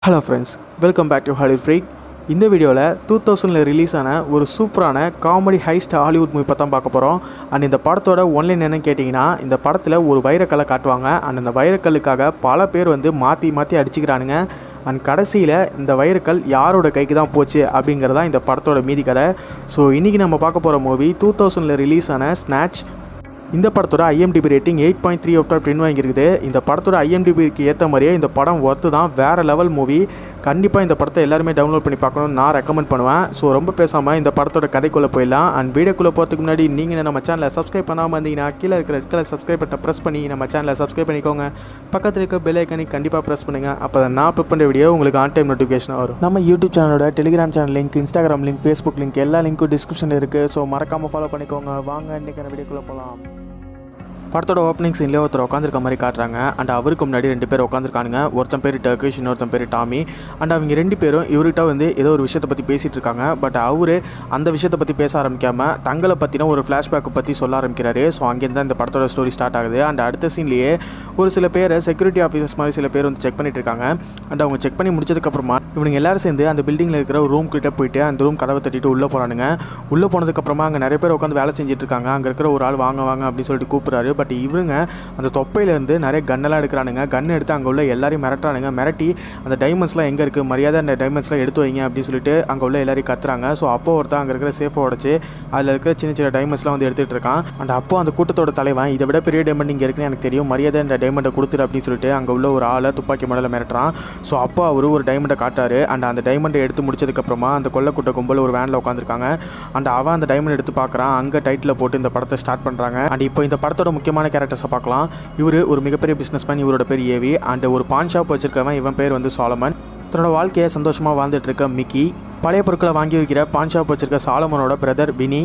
hello friends welcome back to Hollywood freak இந்த வீடியோவில் two தௌசண்டில் ரிலீஸ் ஆன ஒரு சூப்பரான காமெடி ஹைஸ்ட் ஹாலிவுட் மூவி பற்றி தான் பார்க்க போகிறோம் அண்ட் இந்த படத்தோட ஒன்லைன் என்னன்னு கேட்டிங்கன்னா இந்த படத்தில் ஒரு வைரக்கல்லை காட்டுவாங்க அண்ட் அந்த வைரக்கல்லுக்காக பல பேர் வந்து மாற்றி மாற்றி அடிச்சுக்கிறானுங்க அண்ட் கடைசியில் இந்த வைரக்கல் யாரோட கைக்கு தான் போச்சு அப்படிங்கிறதான் இந்த படத்தோட மீதி கதை ஸோ இன்றைக்கி நம்ம பார்க்க போகிற மூவி டூ தௌசண்டில் ரிலீஸ் ஆன ஸ்நாட்ச் இந்த படத்தோட IMDb rating eight point three after பிரிண்ட் வாங்கியிருக்குது இந்த படத்தோட ஐஎம்டிபிக்கு ஏற்ற மாதிரியே இந்த படம் ஒர்த்து தான் வேறு லெவல் மூவி கண்டிப்பாக இந்த படத்தை எல்லாருமே டவுன்லோட் பண்ணி பார்க்கணும்னு நான் ரெக்கமெண்ட் பண்ணுவேன் ஸோ ரொம்ப பேசாமல் இந்த படத்தோட கதைக்குள்ளே போயிடலாம் அண்ட் வீடியோக்குள்ளே போகிறதுக்கு முன்னாடி நீங்கள் நம்ம சேனலை சப்ஸ்கிரைப் பண்ணாமல் இருந்தீங்கன்னா கீழே இருக்கிற ரெட் கலர் சப்ஸ்கிரைப் பட்டனை ப்ரெஸ் பண்ணி நம்ம சேனலை சப்ஸ்கிரைப் பண்ணிக்கோங்க பக்கத்தில் இருக்க பெல் ஐக்கனை கண்டிப்பாக ப்ரெஸ் பண்ணுங்கள் அப்போ தான் நான் அப்லோட் பண்ணுற வீடியோ உங்களுக்கு ஆன் டைம் நோட்டிஃபிகேஷன் வரும் நம்ம யூடியூப் சேனலோட Telegram channel link Instagram link Facebook link எல்லா லிங்க்கும் டிஸ்கிரிப்ஷனில் இருக்குது ஸோ மறக்காமல் ஃபாலோ பண்ணிக்கோங்க வாங்க இன்றைக்கான வீடியோக்குள்ளே போகலாம் படத்தோட ஓப்பனிங் சீன்லேயே ஒருத்தர் உட்காந்துருக்க மாதிரி காட்டுறாங்க அண்ட் அவருக்கு முன்னாடி ரெண்டு பேர் உட்காந்துருக்கானுங்க ஒருத்தன் பேர் டர்கிஷ் இன்னொருத்தன் பேர் டாமி அண்ட் அவங்க ரெண்டு பேரும் இவர்கிட்ட வந்து ஏதோ ஒரு விஷயத்தை பற்றி பேசிகிட்டு இருக்காங்க பட் அவர் அந்த விஷயத்தை பற்றி பேச ஆரம்பிக்காமல் தங்களை பற்றின ஒரு ஃப்ளாஷ்பேக்கை பற்றி சொல்ல ஆரம்பிக்கிறாரு ஸோ அங்கேருந்து தான் இந்த படத்தோட ஸ்டோரி ஸ்டார்ட் ஆகுது அண்ட் அடுத்த சீன்லேயே ஒரு சில பேர் செக்யூரிட்டி ஆஃபீஸர்ஸ் மாதிரி சில பேர் வந்து செக் பண்ணிட்டு இருக்காங்க அண்ட் அவங்க செக் பண்ணி முடிச்சதுக்கப்புறமா இவனுங்க எல்லாரும் சேர்ந்து அந்த பில்டிங்கில் இருக்கிற ஒரு ரூம் கிட்ட போயிட்டு அந்த ரூம் கதவை தட்டிட்டு உள்ளே போகிறானுங்க உள்ளே போனதுக்கப்புறமா அங்கே நிறைய பேர் உட்காந்து வேலை செஞ்சுட்டு இருக்காங்க அங்கே இருக்கிற ஒரு ஆள் வாங்க வாங்க அப்படின்னு சொல்லிட்டு கூப்பிட்றாரு பட் இவங்க அந்த தொப்பையிலேருந்து நிறைய கன்னெல்லாம் எடுக்கிறானுங்க கன் எடுத்து அங்கே உள்ள எல்லாரையும் மிரட்டுறானுங்க மிரட்டி அந்த டைமண்ட்ஸ்லாம் எங்கே இருக்குது மரியாதை அந்த டைமண்ட்ஸ்லாம் எடுத்து வைங்க அப்படின்னு சொல்லிட்டு அங்கே உள்ள எல்லாரையும் கத்துறாங்க ஸோ அப்போ ஒருத்தன் அங்கே இருக்கிற சேஃபை உடச்சி அதில் இருக்கிற சின்ன சின்ன டைமண்ட்ஸ்லாம் வந்து எடுத்துகிட்டு இருக்கான் அண்ட் அப்போ அந்த கூட்டத்தோட தலைவன் இதை விட பெரிய டைமண்ட் இங்கே இருக்குன்னு எனக்கு தெரியும் மரியாதை அந்த டைமண்டை கொடுத்துரு அப்படின்னு சொல்லிட்டு அங்கே உள்ள ஒரு ஆளை துப்பாக்கி மடல மிரட்டுறான் ஸோ அப்போ அவர் ஒரு டைமண்டை காட்டாரு அண்ட் அந்த டைமண்டை எடுத்து முடிச்சதுக்கப்புறமா அந்த கொல்லக்கூட்ட கும்பல் ஒரு வேனில் உட்காந்துருக்காங்க அண்ட் அவன் அந்த டைமண்ட் எடுத்து பார்க்குறான் அங்கே டைட்டில் போட்டு இந்த படத்தை ஸ்டார்ட் பண்ணுறாங்க அண்ட் இப்போ இந்த படத்தோட முக்கியமான கேரக்டர்ஸை பார்க்கலாம் இவர் ஒரு மிகப்பெரிய பிஸ்னஸ் மேன் இவரோட பேர் ஏவி அண்ட் ஒரு பான் ஷாப் வச்சிருக்கவன் இவன் பேர் வந்து சாலமன் தன்னோட வாழ்க்கையை சந்தோஷமாக வாழ்ந்துட்டு இருக்க மிக்கி பழைய பொருட்களை வாங்கி வைக்கிற பான் ஷாப் வச்சிருக்க சாலமனோட பிரதர் பினி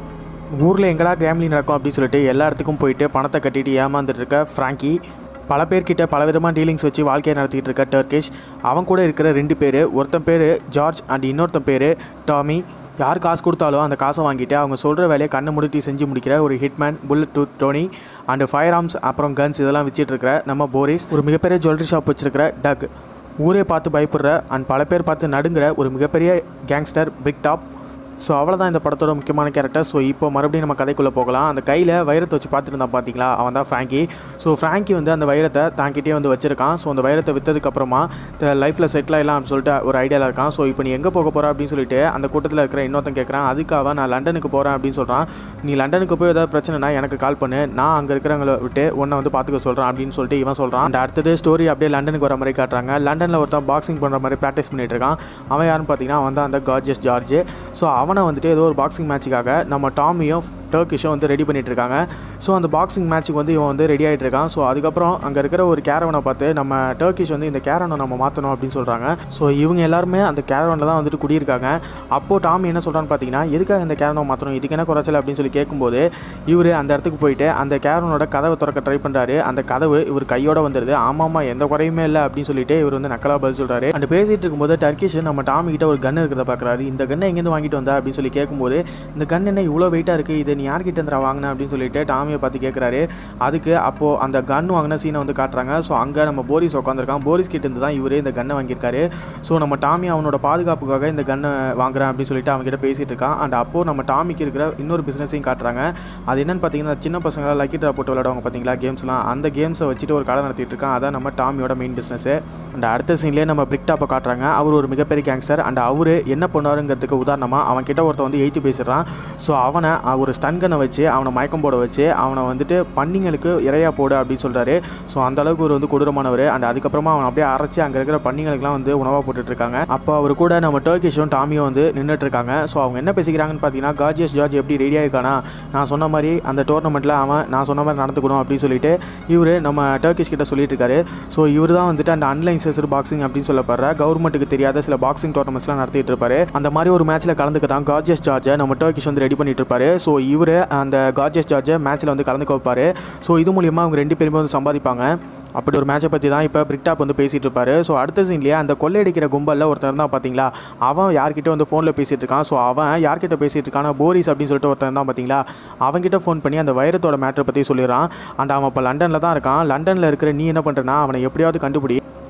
ஊரில் எங்கடா கேம்லி நடக்கும் அப்படின்னு சொல்லிட்டு எல்லா இடத்துக்கும் போயிட்டு பணத்தை கட்டிட்டு ஏமாந்துட்டு இருக்க ஃப்ராங்கி பல பேர்கிட்ட பல விதமான டீலிங்ஸ் வச்சு வாழ்க்கையை நடத்திட்டு இருக்க டர்கிஷ் அவன் கூட இருக்கிற ரெண்டு பேர் ஒருத்தன் பேர் ஜார்ஜ் அண்ட் இன்னொருத்தன் பேர் டாமி யார் காசு கொடுத்தாலும் அந்த காசை வாங்கிட்டு அவங்க சொல்கிற வேலையை கண்ணை முடிட்டி செஞ்சு முடிக்கிற ஒரு hitman bullet tooth Tony and firearms அப்புறம் கன்ஸ் இதெல்லாம் வச்சுட்டு இருக்கிற நம்ம போரிஸ் ஒரு மிகப்பெரிய ஜுவல்லரி ஷாப் வச்சிருக்கிற டக் ஊரே பார்த்து பயப்படுற அண்ட் பல பேர் பார்த்து நடுங்கிற ஒரு மிகப்பெரிய கேங்ஸ்டர் பிக் டாப் ஸோ அவ்வளோதான் இந்த படத்தோட முக்கியமான கேரக்டர் ஸோ இப்போ மறுபடியும் நம்ம கதைக்குள்ளே போகலாம் அந்த கையில் வைரத்தை வச்சு பார்த்துட்டு இருந்தான் பார்த்தீங்களா அவன் தான் ஃப்ராங்கி ஸோ ஃப்ராங்கி வந்து அந்த வைரத்தை தாங்கிட்டே வந்து வச்சிருக்கான் ஸோ அந்த வைரத்தை விற்றதுக்கப்புறமா லைஃப்பில் செட்டில் ஆகலாம் அப்படின்னு சொல்லிட்டு ஒரு ஐடியாவில் இருக்கான் ஸோ இப்போ நீ எங்கே போக போகிற அப்படின்னு சொல்லிட்டு அந்த கூட்டத்தில் இருக்கிற இன்னொருத்தன் கேட்குறான் அதுக்காக நான் லண்டனுக்கு போகிறேன் அப்படின்னு சொல்கிறான் நீ லண்டனுக்கு போய் ஏதாவது பிரச்சனைனா எனக்கு கால் பண்ணு நான் அங்கே இருக்கிறவங்கள விட்டு உன்னை வந்து பார்த்துக்க சொல்கிறேன் அப்படின்னு சொல்லிட்டு இவன் சொல்கிறான் அந்த அடுத்தது ஸ்டோரி அப்படியே லண்டனுக்கு வர மாதிரி காட்டுறாங்க லண்டனில் ஒருத்தன் பாக்ஸிங் பண்ணுற மாதிரி ப்ராக்டிஸ் பண்ணிட்டு இருக்கான் அவன் யாருன்னு பார்த்தீங்கன்னா அவன் தான் அந்த கார்ஜஸ் ஜார்ஜ் ஸோ அவனை வந்துட்டு ஏதோ ஒரு பாக்ஸிங் மேட்சுக்காக நம்ம டாமியும் டர்க்கிஷும் வந்து ரெடி பண்ணிட்டு இருக்காங்க ஸோ அந்த பாக்ஸிங் மேட்ச்சுக்கு வந்து இவன் வந்து ரெடி ஆகிட்டு இருக்கான் ஸோ அதுக்கப்புறம் அங்கே இருக்கிற ஒரு கேரவனை பார்த்து நம்ம டர்க்கிஷ் வந்து இந்த கேரவனை நம்ம மாற்றணும் அப்படின்னு சொல்கிறாங்க ஸோ இவங்க எல்லாருமே அந்த கேரவனில் தான் வந்துட்டு குடியிருக்காங்க அப்போது டாமி என்ன சொல்கிறான்னு பார்த்தீங்கன்னா எதுக்காக இந்த கேரவனை மாற்றணும் இதுக்கு என்ன குறைச்சல் அப்படின்னு சொல்லி கேட்கும்போது இவர் அந்த இடத்துக்கு போயிட்டு அந்த கேரவனோட கதவை திறக்க ட்ரை பண்ணுறாரு அந்த கதவு இவர் கையோட வந்துடுது ஆமாம்மா எந்த குறையுமே இல்லை அப்படின்னு சொல்லிட்டு இவர் வந்து நக்கலா பதில் சொல்கிறாரு அண்ட் பேசிட்டு இருக்கும்போது டர்க்கிஷ் நம்ம டாமி கிட்ட ஒரு கன் இருக்கிறத பார்க்குறாரு இந்த கன்னை எங்கேருந்து வாங்கிட்டு வந்தா அப்படின்னு சொல்லி கேட்கும்போது இந்த கன் என்ன இவ்வளோ வெயிட்டாக இருக்குது இது நீ யார்கிட்ட இருந்து வாங்கின அப்படின்னு சொல்லிட்டு டாமியை பார்த்து கேட்குறாரு அதுக்கு அப்போது அந்த கன் வாங்கின சீனை வந்து காட்டுறாங்க ஸோ அங்கே நம்ம போரிஸ் உட்காந்துருக்கான் போரிஸ் கிட்ட இருந்து தான் இவரே இந்த கன்னை வாங்கியிருக்காரு ஸோ நம்ம டாமி அவனோட பாதுகாப்புக்காக இந்த கன்னை வாங்குறேன் அப்படின்னு சொல்லிட்டு அவங்ககிட்ட பேசிகிட்டு இருக்கான் அண்ட் அப்போது நம்ம டாமிக்கு இருக்கிற இன்னொரு பிஸ்னஸையும் காட்டுறாங்க அது என்னன்னு பார்த்தீங்கன்னா சின்ன பசங்களாம் லக்கி ட்ரா போட்டு விளையாடுவாங்க பார்த்தீங்களா கேம்ஸ்லாம் அந்த கேம்ஸை வச்சுட்டு ஒரு கடை நடத்திட்டு இருக்கான் அதான் நம்ம டாமியோட மெயின் பிஸ்னஸ் அண்ட் அடுத்த சீன்லேயே நம்ம பிரிக்டாப்பை காட்டுறாங்க அவர் ஒரு மிகப்பெரிய கேங்ஸ்டர் அண்ட் அவர் என்ன பண்ணாருங்கிறதுக்கு உதாரணமாக அவன் கிட்ட ஒருத்தன் வந்து எய்த்து பேசுகிறான் ஸோ அவனை ஒரு ஸ்டன் கன்னை வச்சு அவனை மயக்கம் போட வச்சு அவனை வந்துட்டு பன்னிங்களுக்கு இறையா போடு அப்படின்னு சொல்கிறாரு ஸோ அந்த அளவுக்கு ஒரு வந்து கொடூரமானவர் அண்ட் அதுக்கப்புறமா அவன் அப்படியே அரைச்சி அங்கே இருக்கிற பன்னிங்களுக்குலாம் வந்து உணவாக போட்டுட்டு இருக்காங்க அப்போ அவர் கூட நம்ம டர்கிஷும் டாமியும் வந்து நின்றுட்டு இருக்காங்க ஸோ அவங்க என்ன பேசிக்கிறாங்கன்னு பார்த்தீங்கன்னா கார்ஜியஸ் ஜார்ஜ் எப்படி ரெடியாக இருக்கானா நான் சொன்ன மாதிரி அந்த டோர்னமெண்ட்டில் அவன் நான் சொன்ன மாதிரி நடந்துக்கணும் அப்படின்னு சொல்லிட்டு இவர் நம்ம டர்கிஷ் கிட்ட சொல்லிட்டு இருக்காரு ஸோ இவர் தான் வந்துட்டு அந்த அன்லைன்சஸ் பாக்ஸிங் அப்படின்னு சொல்லப்படுற கவர்மெண்ட்டுக்கு தெரியாத சில பாக்ஸிங் டோர்னமெண்ட்ஸ்லாம் நடத்திட்டு இருப்பாரு அந்த மாதிரி ஒரு மேட்ச்சில் கலந்துக்க தான் கார்ஜியஸ் ஜார்ஜை நம்ம டர்கிஷ் வந்து ரெடி பண்ணிட்டு இருப்பாரு ஸோ இவர் அந்த கார்ஜியஸ் ஜார்ஜை மேட்ச்சில் வந்து கலந்துக்க வைப்பாரு ஸோ இது மூலியமாக அவங்க ரெண்டு பேருமே வந்து சம்பாதிப்பாங்க அப்படி ஒரு மேட்சை பற்றி தான் இப்போ பிரிக்டாப் வந்து பேசிகிட்டு இருப்பாரு ஸோ அடுத்த சீன்லேயே அந்த கொள்ளையடிக்கிற கும்பலில் ஒருத்தர் தான் பார்த்தீங்களா அவன் யார்கிட்ட வந்து ஃபோனில் பேசிகிட்டு இருக்கான் ஸோ அவன் யார்கிட்ட பேசிகிட்டு இருக்கான் போரிஸ் அப்படின்னு சொல்லிட்டு ஒருத்தர் தான் பார்த்தீங்களா அவன்கிட்ட ஃபோன் பண்ணி அந்த வைரத்தோட மேட்டரை பற்றி சொல்லிடுறான் அண்ட் அவன் இப்போ லண்டனில் தான் இருக்கான் லண்டனில் இருக்கிற நீ என்ன பண்ணுறனா அவனை எப்படியாவது கண்டுபிடி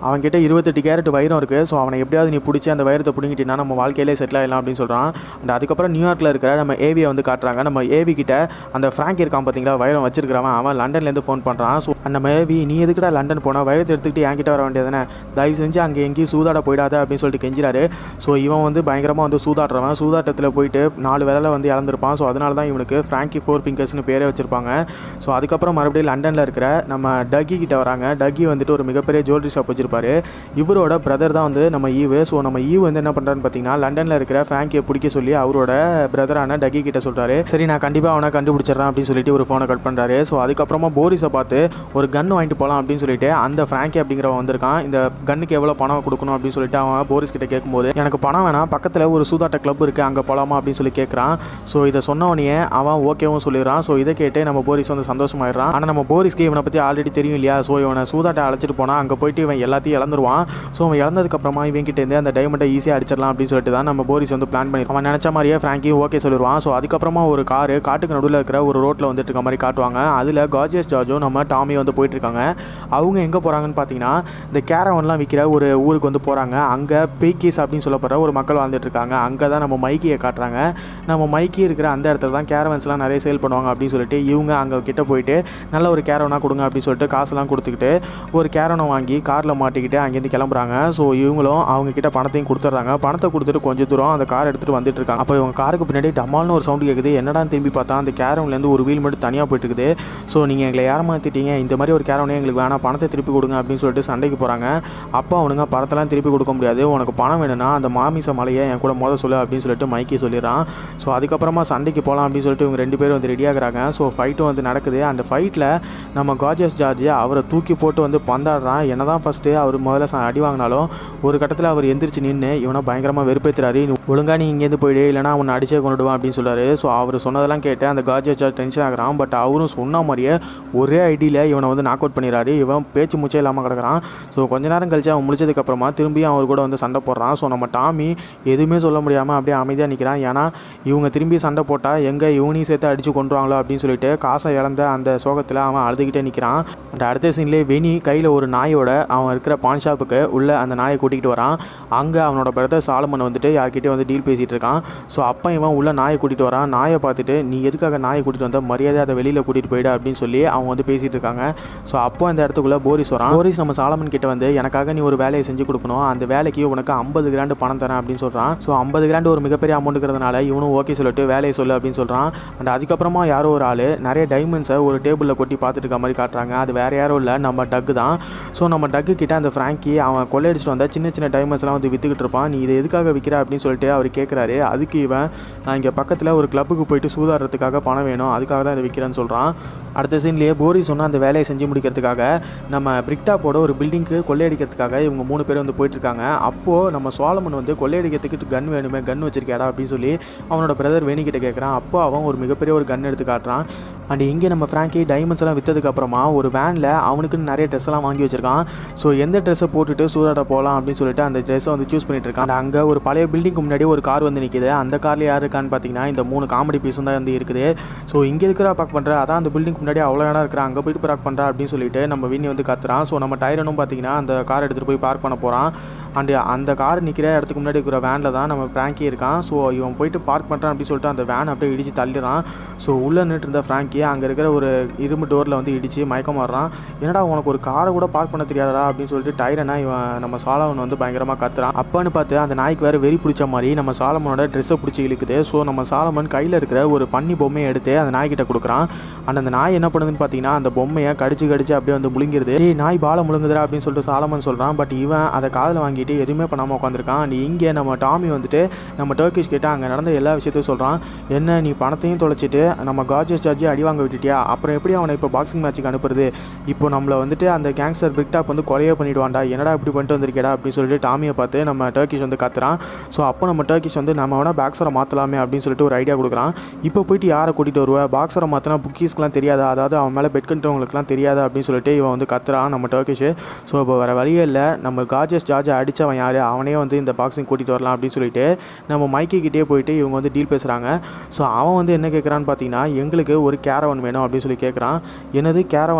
அவன்கிட்ட இருபத்தெட்டு கேரட் வைரம் இருக்குது ஸோ அவனை எப்படியாவது நீ பிடிச்சி அந்த வைரத்தை பிடிங்கிட்டீங்கன்னா நம்ம வாழ்க்கையிலே செட்டில் ஆகலாம் அப்படின்னு சொல்கிறான் அண்ட் அதுக்கப்புறம் நியூயார்க்கில் இருக்கிற நம்ம ஏவியை வந்து காட்டுறாங்க நம்ம ஏவி கிட்ட அந்த ஃப்ராங்க் இருக்கான் பார்த்தீங்களா வைரம் வச்சிருக்கிறவன் அவன் லண்டன்லேருந்து ஃபோன் பண்ணுறான் ஸோ நம்ம ஏவி நீ எதுக்குடா லண்டன் போனால் வைரத்தை எடுத்துக்கிட்டு என்கிட்ட வர வேண்டியதானே தயவு செஞ்சு அங்கே எங்கேயும் சூதாட போயிடாத அப்படின்னு சொல்லிட்டு கெஞ்சிறாரு ஸோ இவன் வந்து பயங்கரமாக வந்து சூதாடுறவன் சூதாட்டத்தில் போயிட்டு நாலு வேலை வந்து இழந்திருப்பான் ஸோ அதனால தான் இவனுக்கு ஃப்ராங்கி ஃபோர் ஃபிங்கர்ஸ்னு பேரே வச்சிருப்பாங்க ஸோ அதுக்கப்புறம் மறுபடியும் லண்டனில் இருக்கிற நம்ம டக்கி கிட்ட வராங்க டக்கி வந்துட்டு ஒரு மிகப்பெரிய ஜுவல்லரி ஷாப் வச்சிருப்பாரு இவரோட பிரதர் தான் வந்து நம்ம ஈவு ஸோ நம்ம ஈவு வந்து என்ன பண்ணுறான்னு பார்த்தீங்கன்னா லண்டனில் இருக்கிற ஃப்ராங்கியை பிடிக்க சொல்லி அவரோட பிரதரான டக்கி கிட்ட சொல்கிறாரு சரி நான் கண்டிப்பாக அவனை கண்டுபிடிச்சிடறேன் அப்படின்னு சொல்லிட்டு ஒரு ஃபோனை கட் பண்ணுறாரு ஸோ அதுக்கப்புறமா போரிஸை பார்த்து ஒரு கன் வாங்கிட்டு போகலாம் அப்படின்னு சொல்லிட்டு அந்த ஃப்ராங்கி அப்படிங்கிறவன் வந்திருக்கான் இந்த கன்னுக்கு எவ்வளோ பணம் கொடுக்கணும் அப்படின்னு சொல்லிட்டு அவன் போரிஸ் கிட்ட கேட்கும்போது எனக்கு பணம் வேணாம் பக்கத்தில் ஒரு சூதாட்ட கிளப் இருக்குது அங்கே போகலாமா அப்படின்னு சொல்லி கேட்குறான் ஸோ இதை சொன்னவனையே அவன் ஓகேவும் சொல்லிடுறான் ஸோ இதை கேட்டு நம்ம போரிஸ் வந்து சந்தோஷமாயிடுறான் ஆனால் நம்ம போரிஸ்க்கு இவனை பற்றி ஆல்ரெடி தெரியும் இல்லையா ஸோ இவனை சூதாட்ட அழைச்சிட்டு போனால் அங்கே போயிட்டு இவன் எல்லாத்தையும் இழந்துருவான் ஸோ அவன் இழந்ததுக்கப்புறமா இவங்கிட்டேருந்து அந்த டைமண்டை ஈஸியாக அடிச்சிடலாம் அப்படின்னு சொல்லிட்டு தான் நம்ம போரிஸ் வந்து பிளான் பண்ணி அவன் நினச்ச மாதிரியே ஃப்ராங்கியும் ஓகே சொல்லிடுவான் ஸோ அதுக்கப்புறமா ஒரு காரு காட்டுக்கு நடுவில் இருக்கிற ஒரு ரோட்டில் வந்துட்டு இருக்க மாதிரி காட்டுவாங்க அதில் கார்ஜியஸ் ஜார்ஜும் நம்ம டாமி வந்து போயிட்டு இருக்காங்க அவங்க எங்கே போகிறாங்கன்னு பார்த்தீங்கன்னா இந்த கேரவன்லாம் விற்கிற ஒரு ஊருக்கு வந்து போகிறாங்க அங்கே பேக்கீஸ் அப்படின்னு சொல்லப்படுற ஒரு மக்கள் வாழ்ந்துட்டு இருக்காங்க அங்கே தான் நம்ம மைக்கியை காட்டுறாங்க நம்ம மைக்கி இருக்கிற அந்த இடத்துல தான் கேரவன்ஸ்லாம் நிறைய சேல் பண்ணுவாங்க அப்படின்னு சொல்லிட்டு இவங்க அங்கே கிட்ட போயிட்டு நல்ல ஒரு கேரவனாக கொடுங்க அப்படின்னு சொல்லிட்டு காசெல்லாம் கொடுத்துக்கிட்டு ஒரு கேரவனை வாங்கி காரில் மாட்டிக்கிட்டு அங்கேருந்து கிளம்புறாங்க ஸோ இவங்களும் அவங்க கிட்ட பணத்தையும் கொடுத்துட்றாங்க பணத்தை கொடுத்துட்டு கொஞ்சம் தூரம் அந்த கார் எடுத்துகிட்டு வந்துட்டு இருக்காங்க அப்போ இவங்க காருக்கு பின்னாடி டமால்னு ஒரு சவுண்டு கேட்குது என்னடான்னு திரும்பி பார்த்தா அந்த கேரவன்லேருந்து ஒரு வீல் மட்டும் தனியாக போயிட்டு இருக்குது ஸோ நீங்கள் எங்களை ஏமாற்றிட்டீங்க இந்த மாதிரி ஒரு கேரவனே எங்களுக்கு வேணாம் பணத்தை திருப்பி கொடுங்க அப்படின்னு சொல்லிட்டு சண்டைக்கு போகிறாங்க அப்போ அவனுங்க பணத்தெல்லாம் திருப்பி கொடுக்க முடியாது உனக்கு பணம் வேணும்னா அந்த மாமிச மலையை என் கூட மோத சொல்லு அப்படின்னு சொல்லிட்டு மைக்கி சொல்லிடுறான் ஸோ அதுக்கப்புறமா சண்டைக்கு போகலாம் அப்படின்னு சொல்லிட்டு இவங்க ரெண்டு பேரும் வந்து ரெடி ஆகுறாங்க ஸோ ஃபைட்டும் வந்து நடக்குது அந்த ஃபைட்டில் நம்ம கார்ஜஸ் ஜார்ஜ் அவரை தூக்கி போட்டு வந்து பந்தாடுறான் என்ன தான் ஃபஸ்ட்டு அவர் முதல்ல ச- அடி வாங்கினாலும் ஒரு கட்டத்தில் அவர் எந்திரிச்சு நின்று இவனை பயங்கரமாக வெறுப்பேற்றுறாரு ஒழுங்கா நீ இங்கேருந்து போயிடு இல்லைனா உன்னை அடிச்சே கொண்டுடுவான் அப்படின்னு சொல்றாரு ஸோ அவர் சொன்னதெல்லாம் கேட்டு அந்த கார்ஜஸ் ஜார்ஜ் டென்ஷன் ஆகுறான் பட் அவரும் சொன்ன மாதிரியே ஒரே ஐடியில் இவனை வந்து நாக் அவுட் பண்ணிடுறாரு இவன் பேச்சு மூச்சே இல்லாமல் கிடக்குறான் ஸோ கொஞ்ச நேரம் கழிச்சு அவன் முடிச்சதுக்கப்புறமா திரும்பியும் அவர் கூட வந்து சண்டை போடுறான் ஸோ நம்ம டாமி எதுவுமே சொல்ல முடியாமல் அப்படியே அமைதியாக நிற்கிறான் ஏன்னா இவங்க திரும்பி சண்டை போட்டால் எங்கே இவனையும் சேர்த்து அடித்து கொண்டுருவாங்களோ அப்படின்னு சொல்லிட்டு காசை இழந்த அந்த சோகத்தில் அவன் அழுதுகிட்டே நிற்கிறான் அந்த அடுத்த சீன்லேயே வெனி கையில் ஒரு நாயோட அவன் இருக்கிற பான் ஷாப்புக்கு உள்ள அந்த நாயை கூட்டிகிட்டு வரான் அங்கே அவனோட பிரதர் சாலமன் வந்துட்டு யார்கிட்டயும் வந்து டீல் பேசிகிட்டு இருக்கான் ஸோ அப்போ இவன் உள்ள நாயை கூட்டிகிட்டு வரான் நாயை பார்த்துட்டு நீ எதுக்காக நாயை கூட்டிகிட்டு வந்த மரியாதை அதை வெளியில் கூட்டிகிட்டு போயிடு அப்படின்னு சொல்லி அவங்க வந்து பேசிகிட்டு இருக்காங்க ஸோ அப்போ அந்த இடத்துக்குள்ளே போரிஸ் வரான் போரிஸ் நம்ம சாலமன் கிட்ட வந்து எனக்காக நீ ஒரு வேலையை செஞ்சு கொடுக்கணும் அந்த வேலைக்கு உனக்கு ஐம்பது கிராண்டு பணம் தரேன் அப்படின்னு சொல்கிறான் ஸோ ஐம்பது கிராண்டு ஒரு மிகப்பெரிய அமௌண்ட்டுங்கிறதுனால இவனும் ஓகே சொல்லிட்டு வேலையை சொல்லு அப்படின்னு சொல்கிறான் அண்ட் அதுக்கப்புறமா யாரோ ஒரு ஆள் நிறைய டைமண்ட்ஸை ஒரு டேபிளில் கொட்டி பார்த்துட்டு இருக்க மாதிரி காட்டுறாங்க அது வேறு யாரும் இல்லை நம்ம டக்கு தான் ஸோ நம்ம டக்கு கிட்ட அந்த ஃப்ராங்கி அவன் கொள்ளையடிச்சிட்டு வந்த சின்ன சின்ன டைமண்ட்ஸ்லாம் வந்து விற்றுக்கிட்டு இருப்பான் நீ இதை எதுக்காக விற்கிற அப்படின்னு சொல்லிட்டு அவர் கேட்குறாரு அதுக்கு இவன் நான் இங்கே பக்கத்தில் ஒரு கிளப்புக்கு போயிட்டு சூதாடுறதுக்காக பணம் வேணும் அதுக்காக தான் இதை விற்கிறேன்னு சொல்கிறான் அடுத்த சீன்லேயே போரி சொன்ன அந்த வேலையை செஞ்சு முடிக்கிறதுக்காக நம்ம பிரிக்டாப்போட ஒரு பில்டிங்க்கு கொள்ளையடிக்கிறதுக்காக இவங்க மூணு பேர் வந்து போயிட்டு இருக்காங்க அப்போது நம்ம சோலமன் வந்து கொள்ளையடிக்கிறதுக்கு கன் வேணுமே கன் வச்சிருக்கேடா அப்படின்னு சொல்லி அவனோட பிரதர் வேணிக்கிட்ட கேட்குறான் அப்போ அவன் ஒரு மிகப்பெரிய ஒரு கன் எடுத்து காட்டுறான் அண்ட் இங்கே நம்ம ஃப்ராங்கி டைமண்ட்ஸ் எல்லாம் விற்றதுக்கு அப்புறமா ஒரு வேனில் அவனுக்குன்னு நிறைய ட்ரெஸ் எல்லாம் வாங்கி வச்சிருக்கான் ஸோ எந்த ட்ரெஸ்ஸை போட்டுட்டு சூதாட போகலாம் அப்படின்னு சொல்லிட்டு அந்த ட்ரெஸ்ஸை வந்து சூஸ் பண்ணிட்டு இருக்கான் அங்கே ஒரு பழைய பில்டிங்க்கு முன்னாடி ஒரு கார் வந்து நிற்கிது அந்த காரில் யார் இருக்கான்னு பார்த்தீங்கன்னா இந்த மூணு காமெடி பீஸும் தான் வந்து இருக்குது ஸோ இங்கே இருக்கிற பார்க் பண்ணுற அதான் அந்த பில்டிங் முன்னாடி அவ்வளோ இடம் இருக்கிற அங்கே போயிட்டு பார்க் பண்ணுறா அப்படின்னு சொல்லிட்டு நம்ம விண்ணி வந்து கத்துறான் ஸோ நம்ம டைரனும் பார்த்தீங்கன்னா அந்த கார் எடுத்துகிட்டு போய் பார்க் பண்ண போகிறான் அண்ட் அந்த கார் நிற்கிற இடத்துக்கு முன்னாடி இருக்கிற வேனில் தான் நம்ம ஃப்ராங்கி இருக்கான் ஸோ இவன் போயிட்டு பார்க் பண்ணுறான் அப்படின்னு சொல்லிட்டு அந்த வேன் அப்படியே இடிச்சு தள்ளிடுறான் ஸோ உள்ளே நின்று இருந்த ஃப்ராங்கி அங்கே இருக்கிற ஒரு இரும்பு டோரில் வந்து இடிச்சு மயக்கம் மாறுறான் என்னடா உனக்கு ஒரு காரை கூட பார்க் பண்ண தெரியாதடா அப்படின்னு சொல்லிட்டு டைரனா இவன் நம்ம சாலமன் வந்து பயங்கரமாக கத்துறான் அப்பன்னு பார்த்து அந்த நாய்க்கு வேறு வெறி பிடிச்ச மாதிரி நம்ம சாலமனோட ட்ரெஸ்ஸை பிடிச்சி இழுக்குது ஸோ நம்ம சாலமன் கையில் இருக்கிற ஒரு பன்னி பொம்மையை எடுத்து அந்த நாய்கிட்ட கொடுக்குறான் அண்ட் அந்த நாய் என்ன பண்ணுதுன்னு பார்த்தீங்கன்னா அந்த பொம்மையை கடிச்சு கடிச்சு அப்படியே வந்து முழுங்கிருது ஏய் நாய் பாலை முழுங்குதுடா அப்படின்னு சொல்லிட்டு சாலமன் சொல்கிறான் பட் இவன் அதை காதில் வாங்கிட்டு எதுவுமே பண்ணாமல் உட்காந்துருக்கான் அண்ட் இங்கே நம்ம டாமி வந்துட்டு நம்ம டர்க்கிஷ் கிட்ட அங்கே நடந்த எல்லா விஷயத்தையும் சொல்கிறான் என்ன நீ பணத்தையும் தொலைச்சிட்டு நம்ம கார்ஜஸ் ஜார்ஜி அடி வாங்க விட்டுட்டியா அப்புறம் எப்படி அவனை இப்போ பாக்ஸிங் மேட்ச்சுக்கு அனுப்புறது இப்போ நம்மளை வந்துட்டு அந்த கேங்ஸ்டர் பிக்டாப் வந்து கொலையே பண்ணிடுவான்டா என்னடா இப்படி பண்ணிட்டு வந்திருக்கேடா அப்படின்னு சொல்லிட்டு டாமியை பார்த்து நம்ம டர்க்கிஷ் வந்து கத்துறான் ஸோ அப்போ நம்ம டர்க்கிஷ் வந்து நம்ம வேணால் பாக்ஸரை மாற்றலாமே அப்படின்னு சொல்லிட்டு ஒரு ஐடியா கொடுக்குறான் இப்போ போயிட்டு யாரை கூட்டிகிட்டு வருவ பாக்ஸரை மாற்றினா புக்கீஸ்க்குலாம் தெரியாதா அதாவது அவன் மேலே பெட் கட்டுறவங்களுக்குலாம் தெரியாதா அப்படின்னு சொல்லிட்டு இவன் வந்து கத்துறான் நம்ம டர்க்கிஷ் ஸோ இப்போ வேறு வழியே இல்லை நம்ம கார்ஜஸ் ஜார்ஜை அடித்தவன் யார் அவனே வந்து இந்த பாக்ஸிங் கூட்டிகிட்டு வரலாம் அப்படின்னு சொல்லிட்டு நம்ம மைக்கி கிட்டே போயிட்டு இவங்க வந்து டீல் பேசுகிறாங்க ஸோ அவன் வந்து என்ன கேட்குறான்னு பார்த்தீங்கன்னா எங்களுக்கு ஒரு கேரவன் வேணும் அப்படின்னு சொல்லி கேட்குறான் என்னது கேரவனா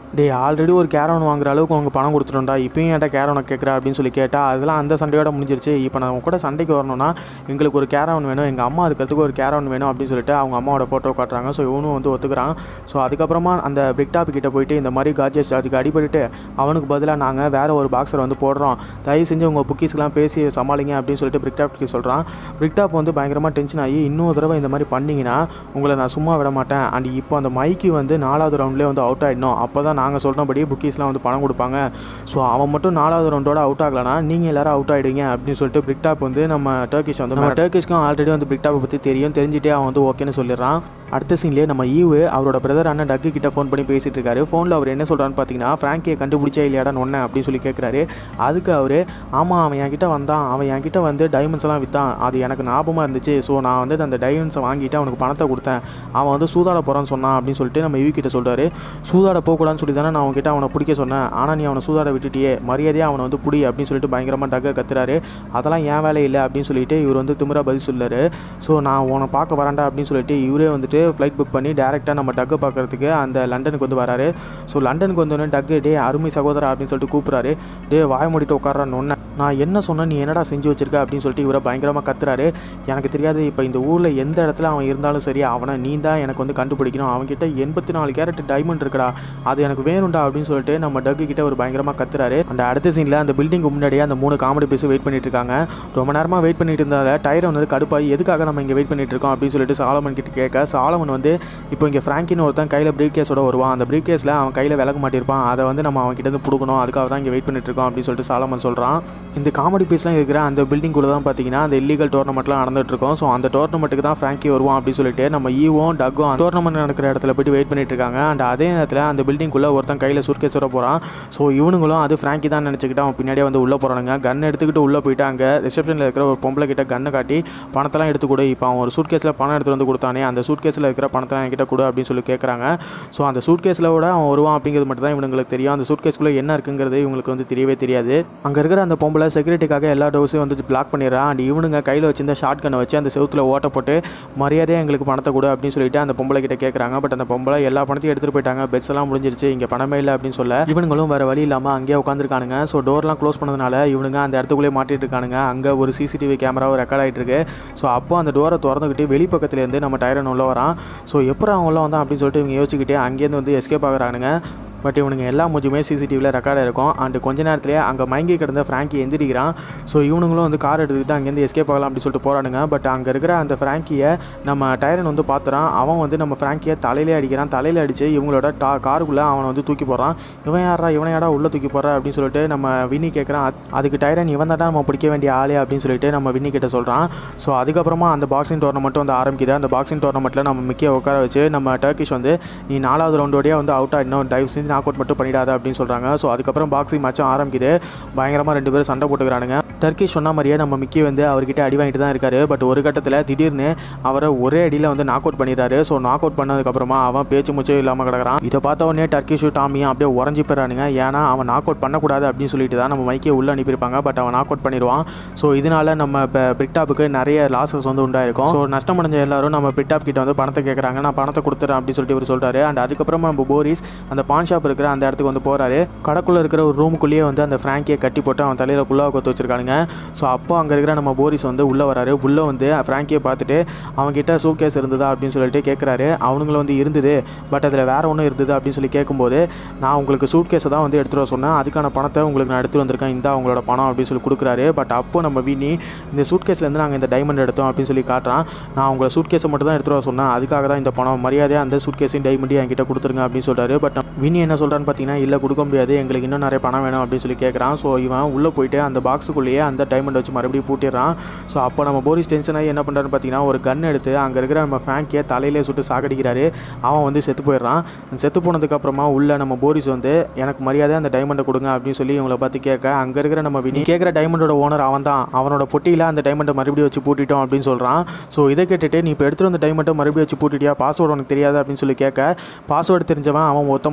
டேய் ஆல்ரெடி ஒரு கேரவன் வாங்குற அளவுக்கு அவங்க பணம் கொடுத்துட்டோம்டா இப்பயும் ஏன்டா கேரவனை கேட்குறா அப்படின்னு சொல்லி கேட்டால் அதெல்லாம் அந்த சண்டையோட முடிஞ்சிருச்சு இப்போ நான் உன் கூட சண்டைக்கு வரணும்னா எங்களுக்கு ஒரு கேரவன் வேணும் எங்கள் அம்மா இருக்கிறதுக்கு ஒரு கேரவன் வேணும் அப்படின்னு சொல்லிட்டு அவங்க அம்மாவோட ஃபோட்டோ காட்டுறாங்க ஸோ இவனும் வந்து ஒத்துக்கிறான் ஸோ அதுக்கப்புறமா அந்த பிக் டாப் கிட்ட போயிட்டு இந்த மாதிரி காஜஸ் அதுக்கு அடிபட்டுட்டு அவனுக்கு பதிலாக நாங்கள் வேற ஒரு பாக்ஸர் வந்து போடுறோம் தயவு செஞ்சு உங்கள் புக்கீஸ்லாம் பேசி சமாளிங்க அப்படின்னு சொல்லிட்டு பிரிக் டாப்க்கு சொல்கிறான் பிரிக் டாப் வந்து பயங்கரமாக டென்ஷன் ஆகி இன்னொரு தடவை இந்த மாதிரி பண்ணீங்கன்னா உங்களை நான் சும்மா விட மாட்டேன் அண்ட் இப்போ அந்த மைக்கு வந்து நாலாவது ரவுண்ட்லேயே வந்து அவுட் ஆகிடணும் அப்போ தான் நாங்கள் சொல்கிறபடி புக்கீஸ்லாம் வந்து பணம் கொடுப்பாங்க ஸோ அவன் மட்டும் நாலாவது ரவுண்டோட அவுட் ஆகலனா நீங்கள் எல்லாரும் அவுட் ஆகிடுங்க அப்படின்னு சொல்லிட்டு பிரிக் டாப் வந்து நம்ம டர்க்கிஷ் வந்து நம்ம டர்க்கிஷ்க்கும் ஆல்ரெடி வந்து பிரிக் டாப்பை பற்றி தெரியும் தெரிஞ்சுட்டே அவன் வந்து ஓகேன்னு சொல்லிடுறான் அடுத்த சீன்லேயே நம்ம ஈவு அவரோட பிரதர் அண்ணன் டக்கு கிட்ட ஃபோன் பண்ணி பேசிட்டு இருக்காரு ஃபோனில் அவர் என்ன சொல்கிறான்னு பார்த்தீங்கன்னா ஃப்ராங்கியை கண்டுபிடிச்சா இல்லையாடான்னு ஒன்று அப்படின்னு சொல்லி கேட்குறாரு அதுக்கு அவர் ஆமாம் அவன் என்கிட்ட வந்தான் அவன் என்கிட்ட வந்து டைமண்ட்ஸ் எல்லாம் விற்றான் அது எனக்கு ஞாபகமாக இருந்துச்சு ஸோ நான் வந்து அந்த டைமண்ட்ஸை வாங்கிட்டு அவனுக்கு பணத்தை கொடுத்தேன் அவன் வந்து சூதாட போகிறான்னு சொன்னான் அப்படின்னு சொல்லிட்டு நம்ம ஈவி கிட்ட சொல்கிறாரு சூதாட போகக்கூடாதுன்னு சொல்லி தானே நான் அவன்கிட்ட அவனை பிடிக்க சொன்னேன் ஆனால் நீ அவனை சூதாட விட்டுட்டியே மரியாதையாக அவனை வந்து பிடி அப்படின்னு சொல்லிட்டு பயங்கரமாக டக்க கத்துறாரு அதெல்லாம் என் வேலை இல்லை அப்படின்னு சொல்லிட்டு இவர் வந்து திமிரா பதில் சொல்லாரு ஸோ நான் உன்னை பார்க்க வரேன்டா அப்படின்னு சொல்லிட்டு இவரே வந்துட்டு ஃப்ளைட் புக் பண்ணி டேரெக்டாக நம்ம டக்கை பார்க்கறதுக்கு அந்த லண்டனுக்கு வந்து வராரு ஸோ லண்டனுக்கு வந்தோடனே டக்கு டே அருமை சகோதரா அப்படின்னு சொல்லிட்டு கூப்பிட்றாரு டே வாய மூடிட்டு உட்காரான்னு ஒன்று நான் என்ன சொன்னேன் நீ என்னடா செஞ்சு வச்சிருக்க அப்படின்னு சொல்லிட்டு இவரை பயங்கரமாக கத்துறாரு எனக்கு தெரியாது இப்போ இந்த ஊரில் எந்த இடத்துல அவன் இருந்தாலும் சரி அவனை நீ தான் எனக்கு வந்து கண்டுபிடிக்கணும் அவன்கிட்ட எண்பத்தி நாலு கேரட் டைமண்ட் இருக்குடா அது எனக்கு வேணும்டா அப்படின்னு சொல்லிட்டு நம்ம டக்கு கிட்ட ஒரு பயங்கரமாக கத்துறாரு அந்த அடுத்த சீனில் அந்த பில்டிங்க்கு முன்னாடியே அந்த மூணு காமெடி பேசி வெயிட் பண்ணிட்டு இருக்காங்க ரொம்ப நேரமாக வெயிட் பண்ணிட்டு இருந்தால டைரன் வந்து கடுப்பாகி எதுக்காக நம்ம இங்கே வெயிட் பண்ணிட்டு இருக்கோம் அப்படின்னு சொல்லிட்டு சாலமன் கிட்ட கேட்க சாலமன் வந்து இப்போ இங்கே ஃப்ராங்கின்னு ஒருத்தன் கையில் பிரீஃப் கேஸோட வருவான் அந்த பிரீஃப் கேஸில் அவன் கையில் விளக்க மாட்டிருப்பான் அதை வந்து நம்ம அவன் கிட்ட இருந்து பிடுக்கணும் அதுக்காக தான் இங்கே வெயிட் பண்ணிட்டு இருக்கோம் அப்படின்னு சொல்லிட்டு சாலமன் சொல்கிறான் இந்த காமெடி பீஸ்லாம் இருக்கிற அந்த பில்டிங்குள்ளே தான் பார்த்தீங்கன்னா அந்த இல்லீகல் டோர்னமெண்ட்லாம் நடந்துட்டு இருக்கும் ஸோ அந்த டோர்னமெண்ட்டுக்கு தான் ஃப்ராங்கி வருவான் அப்படின்னு சொல்லிட்டு நம்ம ஈவும் டக்கும் அந்த டோர்னமெண்ட் நடக்கிற இடத்துல போயிட்டு வெயிட் பண்ணிட்டு இருக்காங்க அண்ட் அதே நேரத்தில் அந்த பில்டிங்குள்ளே ஒருத்தன் கையில் சுர்கேஸோட போகிறான் ஸோ இவனுங்களும் அது ஃப்ராங்கி தான் நினச்சிக்கிட்டு அவன் பின்னாடியே வந்து உள்ளே போகிறானுங்க கன் எடுத்துக்கிட்டு உள்ளே போயிட்டு அங்கே ரிசப்ஷனில் இருக்கிற ஒரு பொம்பளை கிட்ட கண்ணை காட்டி பணத்தெல்லாம் எடுத்து கொடு இப்போ அவன் ஒரு சூட்கேஸில் பணம் எடுத்து வந்து கொடுத்தானே அந்த சூட்கேஸில் இருக்கிற பணத்தெல்லாம் என்கிட்ட கொடு அப்படின்னு சொல்லி கேட்குறாங்க ஸோ அந்த சூட்கேஸில் விட அவன் வருவான் அப்படிங்கிறது மட்டும் தான் இவங்களுக்கு தெரியும் அந்த சூட்கேஸ்க்குள்ளே என்ன இருக்குங்கிறது இவங்களுக்கு வந்து தெரியவே தெரியாது அங்கே இருக்கிற அந்த பொம்பளை செக்யூரிட்டிக்காக எல்லா டோர்ஸையும் வந்து பிளாக் பண்ணிடுறான் அண்ட் இவனுங்க கையில் வச்சிருந்த ஷார்ட் கன்னை வச்சு அந்த செவுத்துல ஓட்ட போட்டு மரியாதையாக எங்களுக்கு பணத்தை கொடு அப்படின்னு சொல்லிட்டு அந்த பொம்பளை கிட்ட கேட்குறாங்க பட் அந்த பொம்பளை எல்லா பணத்தையும் எடுத்துகிட்டு போயிட்டாங்க பெட்ஸ் எல்லாம் முடிஞ்சிருச்சு இங்கே பணமே இல்லை அப்படின்னு சொல்ல இவனுங்களும் வேறு வழி இல்லாமல் அங்கேயே உட்காந்துருக்கானுங்க ஸோ டோர்லாம் க்ளோஸ் பண்ணதுனால இவனுங்க அந்த இடத்துக்குள்ளே மாட்டிட்டு இருக்கானுங்க அங்கே ஒரு சிசிடிவி கேமராவும் ரெக்கார்ட் ஆகிட்டு இருக்கு ஸோ அப்போ அந்த டோரை திறந்துக்கிட்டு வெளிப்பக்கத்துலேருந்து நம்ம டைரன் உள்ள வரான் ஸோ எப்போ அவன் உள்ள வந்தான் அப்படின்னு சொல்லிட்டு இவங்க யோசிச்சுக்கிட்டே அங்கேருந்து வந்து எஸ்கேப் ஆகுறானுங்க பட் இவனுங்க எல்லா மூஞ்சுமே சிசிடிவியில் ரெக்கார்ட் இருக்கும் அண்ட் கொஞ்ச நேரத்துலேயே அங்கே மயங்கி கிடந்த ஃப்ராங்கி எந்திரிக்கிறான் ஸோ இவனுங்களும் வந்து கார் எடுத்துக்கிட்டு அங்கேருந்து எஸ்கேப் ஆகலாம் அப்படின்னு சொல்லிட்டு போகிறானுங்க பட் அங்கே இருக்கிற அந்த ஃப்ராங்கியை நம்ம டைரன் வந்து பார்த்துறான் அவன் வந்து நம்ம ஃப்ராங்கியை தலையிலே அடிக்கிறான் தலையில் அடித்து இவங்களோட டா காருக்குள்ளே அவனை வந்து தூக்கி போடுறான் இவன் யாரா இவன் யாரா உள்ளே தூக்கி போடுறா அப்படின்னு சொல்லிட்டு நம்ம வின்னி கேட்குறான் அத்- அதுக்கு டைரன் இவன் தான் நம்ம பிடிக்க வேண்டிய ஆளே அப்படின்னு சொல்லிட்டு நம்ம வின்னி கிட்ட சொல்கிறான் ஸோ அதுக்கப்புறமா அந்த பாக்ஸிங் டோர்னமெண்ட் வந்து ஆரம்பிக்குது அந்த பாக்ஸிங் டோர்னமெண்ட்டில் நம்ம மிக்கிய உட்கார வச்சு நம்ம டர்க்கிஷ் வந்து நீ நாலாவது ரவுண்டோடய வந்து அவுட் ஆகிடணும் தயவு செஞ்சு நாக் அவுட் மட்டும் பண்ணிடாத அப்படின்னு சொல்கிறாங்க ஸோ அதுக்கப்புறம் பாக்ஸிங் மேட்சும் ஆரம்பிக்குது பயங்கரமாக ரெண்டு பேரும் சண்டை போட்டுக்கிறானுங்க டர்க்கிஷ் சொன்ன மாதிரியே நம்ம மிக்கி வந்து அவர்கிட்ட அடி வாங்கிட்டு தான் இருக்காரு பட் ஒரு கட்டத்தில் திடீர்னு அவரை ஒரே அடியில் வந்து நாக் அவுட் பண்ணிடுறாரு ஸோ நாக் அவுட் பண்ணதுக்கப்புறமா அவன் பேச்சு மூச்சும் இல்லாமல் கிடக்குறான் இதை பார்த்த உடனே டர்க்கிஷும் டாமியும் அப்படியே உறைஞ்சி போயிறானுங்க ஏன்னா அவன் நாக் அவுட் பண்ணக்கூடாது அப்படின்னு சொல்லிட்டு தான் நம்ம மைக்கே உள்ளே அனுப்பியிருப்பாங்க பட் அவன் நாக் அவுட் பண்ணிடுவான் ஸோ இதனால நம்ம இப்போ பிரிக்டாப்புக்கு நிறைய லாசஸ் வந்து உண்டாயிருக்கும் ஸோ நஷ்டம் அடைஞ்ச எல்லாரும் நம்ம பிரிக்டாப் கிட்ட வந்து பணத்தை கேட்குறாங்க நான் பணத்தை கொடுத்துறேன் அப்படின்னு சொல்லிட்டு இவர் சொல்கிறாரு அண்ட் அதுக்கப்புறமா நம்ம போரிஸ் அந்த பான் ஷாப் இருக்கிற அந்த இடத்துக்கு வந்து போகிறாரு கடைக்குள்ளே இருக்கிற ஒரு ரூமுக்குள்ளேயே வந்து அந்த ஃப்ராங்கியை கட்டி போட்டு அவன் தலையில் குள்ளாக கொத்து வச்சிருக்கானுங்க ஸோ அப்போ அங்கே இருக்கிற நம்ம போரிஸ் வந்து உள்ளே வராரு உள்ளே வந்து ஃப்ராங்கியை பார்த்துட்டு அவன்கிட்ட சூட் கேஸ் இருந்ததா அப்படின்னு சொல்லிட்டு கேட்குறாரு அவனுங்களும் வந்து இருந்தது பட் அதில் வேற ஒன்றும் இருந்தது அப்படின்னு சொல்லி கேட்கும்போது நான் உங்களுக்கு சூட் கேஸை தான் வந்து எடுத்துகிட்டு வர சொன்னேன் அதுக்கான பணத்தை உங்களுக்கு நான் எடுத்துகிட்டு வந்திருக்கேன் இந்த அவங்களோட பணம் அப்படின்னு சொல்லி கொடுக்குறாரு பட் அப்போ நம்ம வினி இந்த சூட் கேஸ்லேருந்து நாங்கள் இந்த டைமண்ட் எடுத்தோம் அப்படின்னு சொல்லி காட்டுறான் நான் உங்களை சூட் கேஸை மட்டும் தான் எடுத்துகிட்டு வர சொன்னேன் அதுக்காக தான் இந்த பணம் மரியாதையாக அந்த சூட் கேஸையும் டைமண்டையும் என்கிட்ட கொடுத்துருங்க அப்படின்னு சொல்கிறாரு பட் வினி என்ன சொல்கிறான்னு பார்த்தீங்கன்னா இல்லை கொடுக்க முடியாது எங்களுக்கு இன்னும் நிறைய பணம் வேணும் அப்படின்னு சொல்லி கேட்குறான் ஸோ இவன் உள்ளே போயிட்டு அந்த பாக்ஸுக்குள்ளேயே அந்த டைமண்ட் வச்சு மறுபடியும் பூட்டிடுறான் ஸோ அப்போ நம்ம போரிஸ் டென்ஷன் ஆகி என்ன பண்ணுறான்னு பார்த்தீங்கன்னா ஒரு கன் எடுத்து அங்கே இருக்கிற நம்ம ஃபேங்கியை தலையிலே சுட்டு சாகடிக்கிறாரு அவன் வந்து செத்து போயிடுறான் செத்து போனதுக்கப்புறமா உள்ள நம்ம போரிஸ் வந்து எனக்கு மரியாதை அந்த டைமண்டை கொடுங்க அப்படின்னு சொல்லி இவங்களை பார்த்து கேட்க அங்கே இருக்கிற நம்ம வினி கேட்குற டைமண்டோட ஓனர் அவன் தான் அவனோட பொட்டியில் அந்த டைமண்டை மறுபடியும் வச்சு பூட்டிட்டோம் அப்படின்னு சொல்கிறான் ஸோ இதை கேட்டுட்டு நீ இப்போ எடுத்துகிட்டு வந்த டைமண்டை மறுபடியும் வச்சு பூட்டிட்டியா பாஸ்வேர்டு உனக்கு தெரியாது அப்படின்னு சொல்லி கேட்க பாஸ்வேர்டு தெரிஞ்சவன் அவன் ஒருத்த மட்டும் அவனை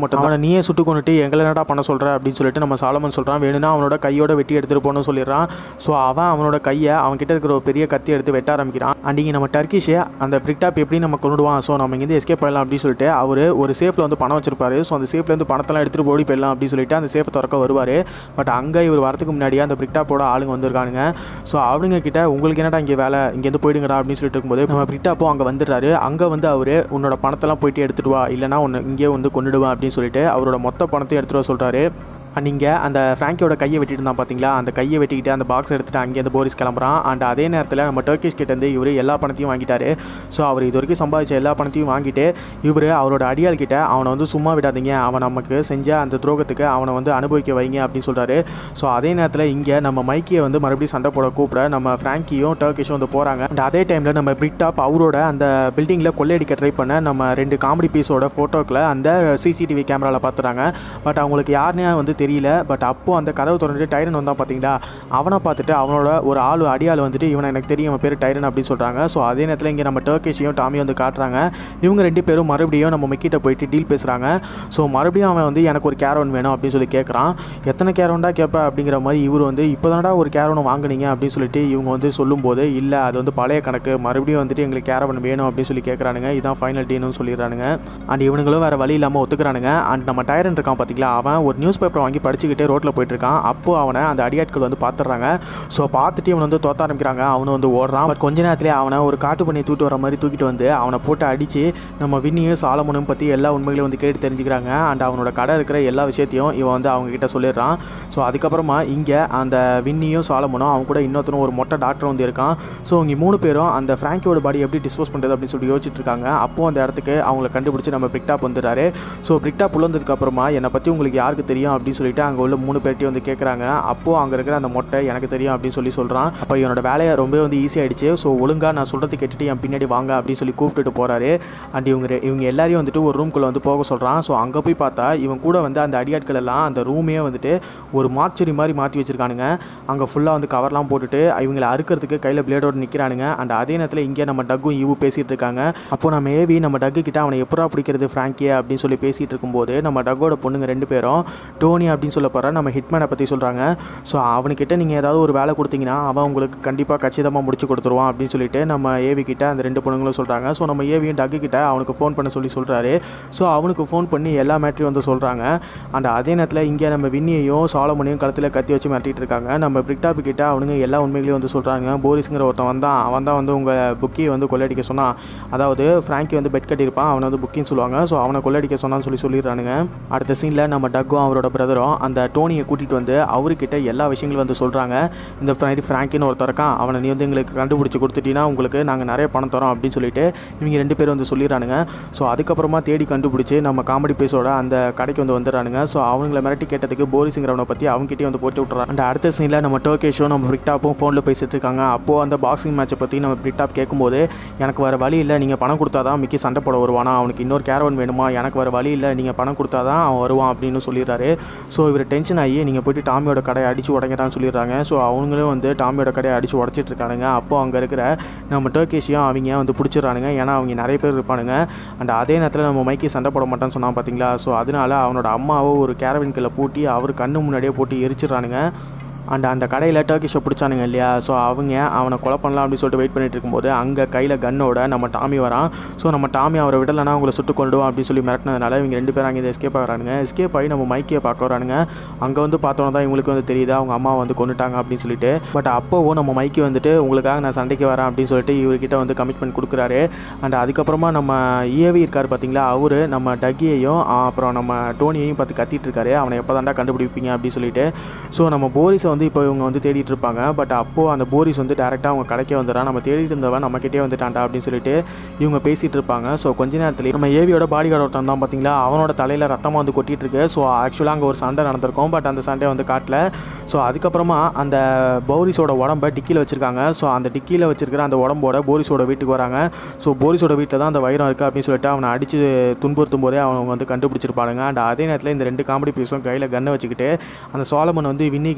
நீயே சுட்டு கொண்டுட்டு எங்களை என்னடா பண்ண சொல்கிற அப்படின்னு சொல்லிட்டு நம்ம சாலமன் சொல்கிறான் வேணும்னா அவனோட கையோட வெட்டி எடுத்துகிட்டு போகணும்னு சொல்லிடுறான் ஸோ அவன் அவனோட கையை அவன்கிட்ட இருக்கிற ஒரு பெரிய கத்தி எடுத்து வெட்ட ஆரம்பிக்கிறான் அண்ட் இங்கே நம்ம டர்க்கிஷே அந்த பிரிக்டாப் எப்படி நம்ம கொண்டுடுவான் ஸோ நம்ம இங்கேருந்து எஸ்கேப் பண்ணலாம் அப்படின்னு சொல்லிட்டு அவர் ஒரு சேஃபில் வந்து பணம் வச்சிருப்பாரு ஸோ அந்த சேஃப்லேருந்து பணத்தெல்லாம் எடுத்துகிட்டு ஓடி போயிடலாம் அப்படின்னு சொல்லிட்டு அந்த சேஃபை திறக்க வருவார் பட் அங்கே இவர் வரதுக்கு முன்னாடியே அந்த பிரிக்டாப்போட ஆளுங்க வந்திருக்கானுங்க ஸோ அவனுங்க கிட்ட உங்களுக்கு என்னடா இங்கே வேலை இங்கேருந்து போயிடுங்கடா அப்படின்னு சொல்லிட்டு இருக்கும்போது நம்ம பிரிக்டாப்போ அங்கே வந்துடுறாரு அங்கே வந்து அவர் உன்னோட பணத்தெல்லாம் போயிட்டு எடுத்துட்டு வா இல்லைனா உன்னை இங்கேயே வந்து கொண்டுடுவேன் அப்படின்னு சொல்லிட்டு அவரோட மொத்த பணத்தையும் எடுத்துகிட்டு வர சொல்கிறாரு நீங்கள் அந்த ஃப்ராங்கியோட கையை வெட்டிட்டு இருந்தான் பார்த்தீங்களா அந்த கையை வெட்டிக்கிட்டு அந்த பாக்ஸ் எடுத்துகிட்டு அங்கேருந்து போரிஸ் கிளம்புறான் அண்ட் அதே நேரத்தில் நம்ம டர்க்கிஷ் கிட்டேருந்து இவர் எல்லா பணத்தையும் வாங்கிட்டாரு ஸோ அவர் இது வரைக்கும் சம்பாதிச்ச எல்லா பணத்தையும் வாங்கிட்டு இவர் அவரோட அடியாள் கிட்ட அவனை வந்து சும்மா விடாதீங்க அவன் நமக்கு செஞ்ச அந்த துரோகத்துக்கு அவனை வந்து அனுபவிக்க வைங்க அப்படின்னு சொல்கிறாரு ஸோ அதே நேரத்தில் இங்கே நம்ம மைக்கியை வந்து மறுபடியும் சண்டை போட கூப்பிட நம்ம ஃப்ராங்கியும் டர்க்கிஷும் வந்து போகிறாங்க அண்ட் அதே டைமில் நம்ம பிரிக்டாப் அவரோட அந்த பில்டிங்கில் கொள்ளையடிக்க ட்ரை பண்ண நம்ம ரெண்டு காமெடி பீஸோட ஃபோட்டோக்களை அந்த சிசிடிவி கேமராவில் பார்த்துறாங்க பட் அவங்களுக்கு யாருன்னே வந்து தெரியல பட் அப்போது அந்த கதவு திறந்துட்டு டைரன் வந்தான் பார்த்தீங்களா அவனை பார்த்துட்டு அவனோட ஒரு ஆள் அடியாள் வந்துட்டு இவனை எனக்கு தெரியும் அவன் பேர் டைரன் அப்படின்னு சொல்கிறாங்க ஸோ அதே நேரத்தில் இங்கே நம்ம டர்க்கிஷையும் டாமியும் வந்து காட்டுறாங்க இவங்க ரெண்டு பேரும் மறுபடியும் நம்ம மிக்கிட்ட போயிட்டு டீல் பேசுகிறாங்க ஸோ மறுபடியும் அவன் வந்து எனக்கு ஒரு கேரோன் வேணும் அப்படின்னு சொல்லி கேட்குறான் எத்தனை கேரோன்டா கேட்ப அப்படிங்கிற மாதிரி இவர் வந்து இப்போ தானடா ஒரு கேரோன் வாங்குனீங்க அப்படின்னு சொல்லிட்டு இவங்க வந்து சொல்லும்போது இல்லை அது வந்து பழைய கணக்கு மறுபடியும் வந்துட்டு எங்களுக்கு கேரவன் வேணும் அப்படின்னு சொல்லி கேட்குறானுங்க இதான் ஃபைனல் டீன்னு சொல்லிடுறானுங்க அண்ட் இவனுங்களும் வேறு வழி இல்லாமல் ஒத்துக்கிறானுங்க அண்ட் நம்ம டைரன் இருக்கான் பார்த்தீங்களா அவன் ஒரு நியூஸ் பேப்பரை வாங்கி படிச்சுக்கிட்டே ரோட்டில் போயிட்டு இருக்கான் அப்போது அவனை அந்த அடியாட்கள் வந்து பார்த்துடுறாங்க ஸோ பார்த்துட்டு இவன் வந்து தோத்த ஆரம்பிக்கிறாங்க அவனும் வந்து ஓடுறான் பட் கொஞ்ச நேரத்திலே அவனை ஒரு காட்டு பண்ணி தூக்கிட்டு வர மாதிரி தூக்கிட்டு வந்து அவனை போட்டு அடித்து நம்ம வின்னியும் சாலமனும் பற்றி எல்லா உண்மைகளையும் வந்து கேட்டு தெரிஞ்சுக்கிறாங்க அண்ட் அவனோட கடை இருக்கிற எல்லா விஷயத்தையும் இவன் வந்து அவங்க கிட்ட சொல்லிடுறான் ஸோ அதுக்கப்புறமா இங்கே அந்த வின்னியும் சாலமனும் அவங்க கூட இன்னொருத்தரும் ஒரு மொட்டை டாக்டர் வந்து இருக்கான் ஸோ இங்கே மூணு பேரும் அந்த ஃப்ராங்கியோட பாடி எப்படி டிஸ்போஸ் பண்ணுறது அப்படின்னு சொல்லி யோசிச்சுட்டு இருக்காங்க அப்போது அந்த இடத்துக்கு அவங்கள கண்டுபிடிச்சி நம்ம பிரிக்டாப் வந்துடுறாரு ஸோ பிரிக்டாப் உள்ள வந்ததுக்கு அப்புறமா என்னை பற்றி உங்களுக்கு யாருக்கு தெரியும் அப்படின்னு சொல்லிட்டு அங்கே உள்ள மூணு பேர்ட்டையும் வந்து கேட்குறாங்க அப்போது அங்கே இருக்கிற அந்த மொட்டை எனக்கு தெரியும் அப்படின்னு சொல்லி சொல்கிறான் அப்போ இவனோட வேலையை ரொம்ப வந்து ஈஸியாகிடுச்சு ஸோ ஒழுங்காக நான் சொல்கிறது கேட்டுட்டு என் பின்னாடி வாங்க அப்படின்னு சொல்லி கூப்பிட்டுட்டு போகிறாரு அண்ட் இவங்க ரெ- இவங்க எல்லாரையும் வந்துட்டு ஒரு ரூம்குள்ளே வந்து போக சொல்கிறான் ஸோ அங்கே போய் பார்த்தா இவன் கூட வந்து அந்த அடியாட்கள் எல்லாம் அந்த ரூமே வந்துட்டு ஒரு மார்ச்சரி மாதிரி மாற்றி வச்சிருக்கானுங்க அங்கே ஃபுல்லாக வந்து கவர்லாம் போட்டுட்டு இவங்களை அறுக்கிறதுக்கு கையில் பிளேடோடு நிற்கிறானுங்க அண்ட் அதே நேரத்தில் இங்கே நம்ம டக்கும் இவு பேசிகிட்டு இருக்காங்க அப்போ நம்ம ஏவி நம்ம டக்கு கிட்ட அவனை எப்படா பிடிக்கிறது ஃப்ராங்கியே அப்படின்னு சொல்லி பேசிகிட்டு இருக்கும்போது நம்ம டக்கோட பொண்ணுங்க ரெண்டு பேரும் டோனி அப்படின்னு சொல்ல போகிற நம்ம ஹிட்மேனை பற்றி சொல்கிறாங்க ஸோ அவனுக்கிட்ட நீங்கள் ஏதாவது ஒரு வேலை கொடுத்தீங்கன்னா அவன் உங்களுக்கு கண்டிப்பாக கச்சிதமாக முடிச்சு கொடுத்துருவான் அப்படின்னு சொல்லிட்டு நம்ம ஏவி கிட்ட அந்த ரெண்டு பொண்ணுங்களும் சொல்கிறாங்க ஸோ நம்ம ஏவியும் டக்கு கிட்ட அவனுக்கு ஃபோன் பண்ண சொல்லி சொல்கிறாரு ஸோ அவனுக்கு ஃபோன் பண்ணி எல்லா மேட்ரையும் வந்து சொல்கிறாங்க அண்ட் அதே நேரத்தில் இங்கே நம்ம வின்னியையும் சாலமனையும் கழுத்தில் கத்தி வச்சு மிரட்டிட்டு இருக்காங்க நம்ம பிரிக்டாப் கிட்ட அவனுங்க எல்லா உண்மைகளையும் வந்து சொல்கிறாங்க போரிஸுங்கிற ஒருத்தன் வந்தான் அவன் தான் வந்து உங்கள் புக்கியை வந்து கொள்ளையடிக்க சொன்னான் அதாவது ஃப்ராங்கி வந்து பெட் கட்டியிருப்பான் அவனை வந்து புக்கின்னு சொல்லுவாங்க ஸோ அவனை கொள்ளையடிக்க சொன்னான்னு சொல்லி சொல்லிடுறானுங்க அடுத்த சீனில் நம்ம டக்கும் அவரோட பிரதரும் அந்த டோனியை கூட்டிகிட்டு வந்து அவர்கிட்ட எல்லா விஷயங்களும் வந்து சொல்கிறாங்க இந்த மாதிரி ஃப்ராங்கின்னு ஒருத்தர் இருக்கான் அவனை நீ வந்து எங்களுக்கு கண்டுபிடிச்சி கொடுத்துட்டீங்கன்னா உங்களுக்கு நாங்கள் நிறைய பணம் தரோம் அப்படின்னு சொல்லிட்டு இவங்க ரெண்டு பேரும் வந்து சொல்லிடுறானுங்க ஸோ அதுக்கப்புறமா தேடி கண்டுபிடிச்சி நம்ம காமெடி பேஸோட அந்த கடைக்கு வந்து வந்துடுறானுங்க ஸோ அவங்கள மிரட்டி கேட்டதுக்கு போரிஸுங்கிறவனை பற்றி அவங்ககிட்டயே வந்து போட்டு விட்டுறாங்க அண்ட் அடுத்த சீனில் நம்ம டோகேஷும் நம்ம பிரிக்டாப்பும் ஃபோனில் பேசிட்டு இருக்காங்க அப்போது அந்த பாக்ஸிங் மேட்சை பற்றி நம்ம பிரிக்டாப் கேட்கும்போது எனக்கு வேறு வழி இல்லை நீங்கள் பணம் கொடுத்தா தான் மிக்கி சண்டை போட வருவானா அவனுக்கு இன்னொரு கேரவன் வேணுமா எனக்கு வேறு வழி இல்லை நீங்கள் பணம் கொடுத்தா தான் அவன் வருவான் அப்படின்னு சொல்லிடுறாரு ஸோ இவர் டென்ஷன் ஆகி நீங்கள் போயிட்டு டாமியோட கடையை அடித்து உடைங்கடான்னு சொல்லிடுறாங்க ஸோ அவங்களும் வந்து டாமியோட கடையை அடித்து உடச்சிட்டு இருக்கானுங்க அப்போ அங்கே இருக்கிற நம்ம டர்கேஷையும் அவங்க வந்து பிடிச்சிடுறானுங்க ஏன்னா அவங்க நிறைய பேர் இருப்பானுங்க அண்ட் அதே நேரத்தில் நம்ம மைக்கி சண்டை போட மாட்டான்னு சொன்னான் பார்த்தீங்களா ஸோ அதனால அவனோட அம்மாவை ஒரு கேரவின்கில் பூட்டி அவர் கண்ணு முன்னாடியே போட்டு எரிச்சிடுறானுங்க அண்ட் அந்த கடையில் டர்க்கிஷை பிடிச்சானுங்க இல்லையா ஸோ அவங்க அவனை கொலை பண்ணலாம் அப்படின்னு சொல்லிட்டு வெயிட் பண்ணிட்டு இருக்கும்போது அங்கே கையில் கன்னோட நம்ம டாமி வரான் ஸோ நம்ம டாமி அவரை விடலைன்னா அவங்கள சுட்டு கொண்டுவோம் அப்படின்னு சொல்லி மிரட்டினதுனால இவங்க ரெண்டு பேரும் அங்கே எஸ்கேப் ஆகிறானுங்க எஸ்கேப் ஆகி நம்ம மைக்கியை பார்க்க வரானுங்க அங்கே வந்து பார்த்தோன்னா தான் இவங்களுக்கு வந்து தெரியுது அவங்க அம்மா வந்து கொண்டுட்டாங்க அப்படின்னு சொல்லிட்டு பட் அப்போவும் நம்ம மைக்கி வந்துட்டு உங்களுக்காக நான் சண்டைக்கு வரேன் அப்படின்னு சொல்லிட்டு இவர்கிட்ட வந்து கமிட்மெண்ட் கொடுக்குறாரு அண்ட் அதுக்கப்புறமா நம்ம ஏவி இருக்கார் பார்த்தீங்களா அவரு நம்ம டக்கியையும் அப்புறம் நம்ம டோனியையும் பார்த்து கத்திட்டு இருக்காரு அவனை எப்போ தாண்டா கண்டுபிடிப்பீங்க அப்படின்னு சொல்லிட்டு ஸோ நம்ம போரிஸை வந்து இப்போ இவங்க வந்து தேடிட்டு இருப்பாங்க பட் அப்போது அந்த போரிஸ் வந்து டேரெக்டாக அவங்க கடைக்கே வந்துடுறான் நம்ம தேடிட்டு இருந்தவன் நம்மக்கிட்டே வந்துட்டான்டா அப்படின்னு சொல்லிட்டு இவங்க பேசிகிட்டு இருப்பாங்க ஸோ கொஞ்ச நேரத்தில் நம்ம ஏவியோட பாடி கார்டு ஒருத்தன் தான் பார்த்தீங்களா அவனோட தலையில் ரத்தமாக வந்து கொட்டிட்டு இருக்கு ஸோ ஆக்சுவலாக அங்கே ஒரு சண்டை நடந்திருக்கும் பட் அந்த சண்டை வந்து காட்டல ஸோ அதுக்கப்புறமா அந்த போரிஸோட உடம்ப டிக்கியில் வச்சுருக்காங்க ஸோ அந்த டிக்கியில் வச்சிருக்கிற அந்த உடம்போட போரிஸோட வீட்டுக்கு வராங்க ஸோ போரிஸோட வீட்டில் தான் அந்த வைரம் இருக்குது அப்படின்னு சொல்லிட்டு அவனை அடித்து துன்புறுத்தும் போதே அவங்க வந்து கண்டுபிடிச்சிருப்பானுங்க அண்ட் அதே நேரத்தில் இந்த ரெண்டு காமெடி பீஸும் கையில் கன்னை வச்சுக்கிட்டு அந்த சோலமன் வந்து வின்னி கிட்ட நம்ம